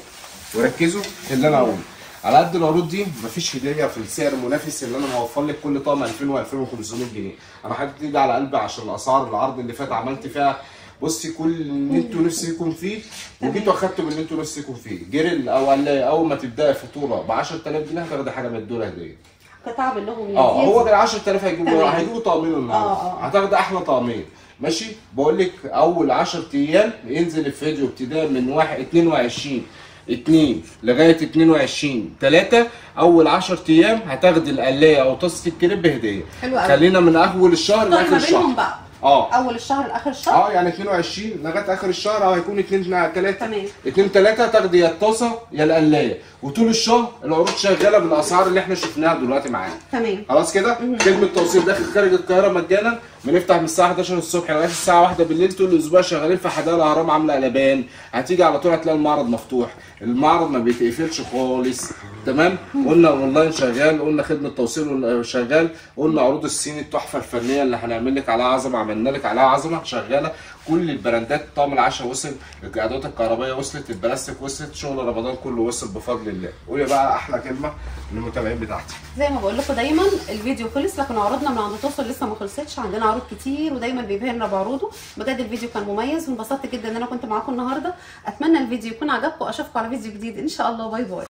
وركزوا في اللي انا هقوله على قد العروض دي مفيش هديه في السعر المنافس اللي انا موفر لك كل طقم 2000 و2500 جنيه انا حاطط ايدي على قلبي عشان الاسعار العرض اللي فات عملت فيها بصي كل اللي انتوا نفسكم فيه وجيتوا اخدتوا من اللي انتوا نفسكم فيه جريل او قلايه اول ما تبداي فاتوره ب 10000 جنيه هتاخدي حاجه من الدول هديه قطع باللغم اه هو ده 10000 هيجيبوا تمام. هيجيبوا طقمين النهارده اه، اه. هتاخد احلى طقمين ماشي بقول لك اول 10 ايام ينزل الفيديو ابتداء من 1 22 2 لغايه 22 3 اول 10 ايام هتاخدي القلايه او طاسه الكريب هديه حلو قوي. خلينا من اول الشهر طيب لاخر ما بينهم الشهر بقى اه اول الشهر لاخر الشهر اه يعني 22 لغايه اخر الشهر او هيكون 2 3 تمام. 2 3 تاخدي يا الطاسه يا القلايه وطول الشهر العروض شغاله بالاسعار اللي احنا شفناها دلوقتي معانا تمام خلاص كده خدمه توصيل داخل خارج القاهره مجانا بنفتح من الساعه 11 الصبح لغايه الساعه 1 بالليل طول الاسبوع شغالين في حدائق الاهرام عامله قلبان هتيجي على طول هتلاقي المعرض مفتوح المعرض ما بيتقفلش خالص تمام قلنا اونلاين شغال قلنا خدمه توصيل شغال قلنا عروض الصين التحفه الفنيه اللي هنعمل لك عليها عظمه عملنا لك عليها عظمه شغاله كل البراندات طقم العشاء وصل الادوات الكهربائيه وصلت البلاستيك وصلت شغل رمضان كله وصل بفضل الله قولي بقى احلى كلمه للمتابعين بتاعتي زي ما بقول لكم دايما الفيديو خلص لكن عروضنا من عند توصل لسه ما خلصتش عندنا عروض كتير ودايما بيبهرنا بعروضه بجد الفيديو كان مميز وانبسطت جدا ان انا كنت معاكم النهارده اتمنى الفيديو يكون عجبكم اشوفكم على فيديو جديد ان شاء الله باي باي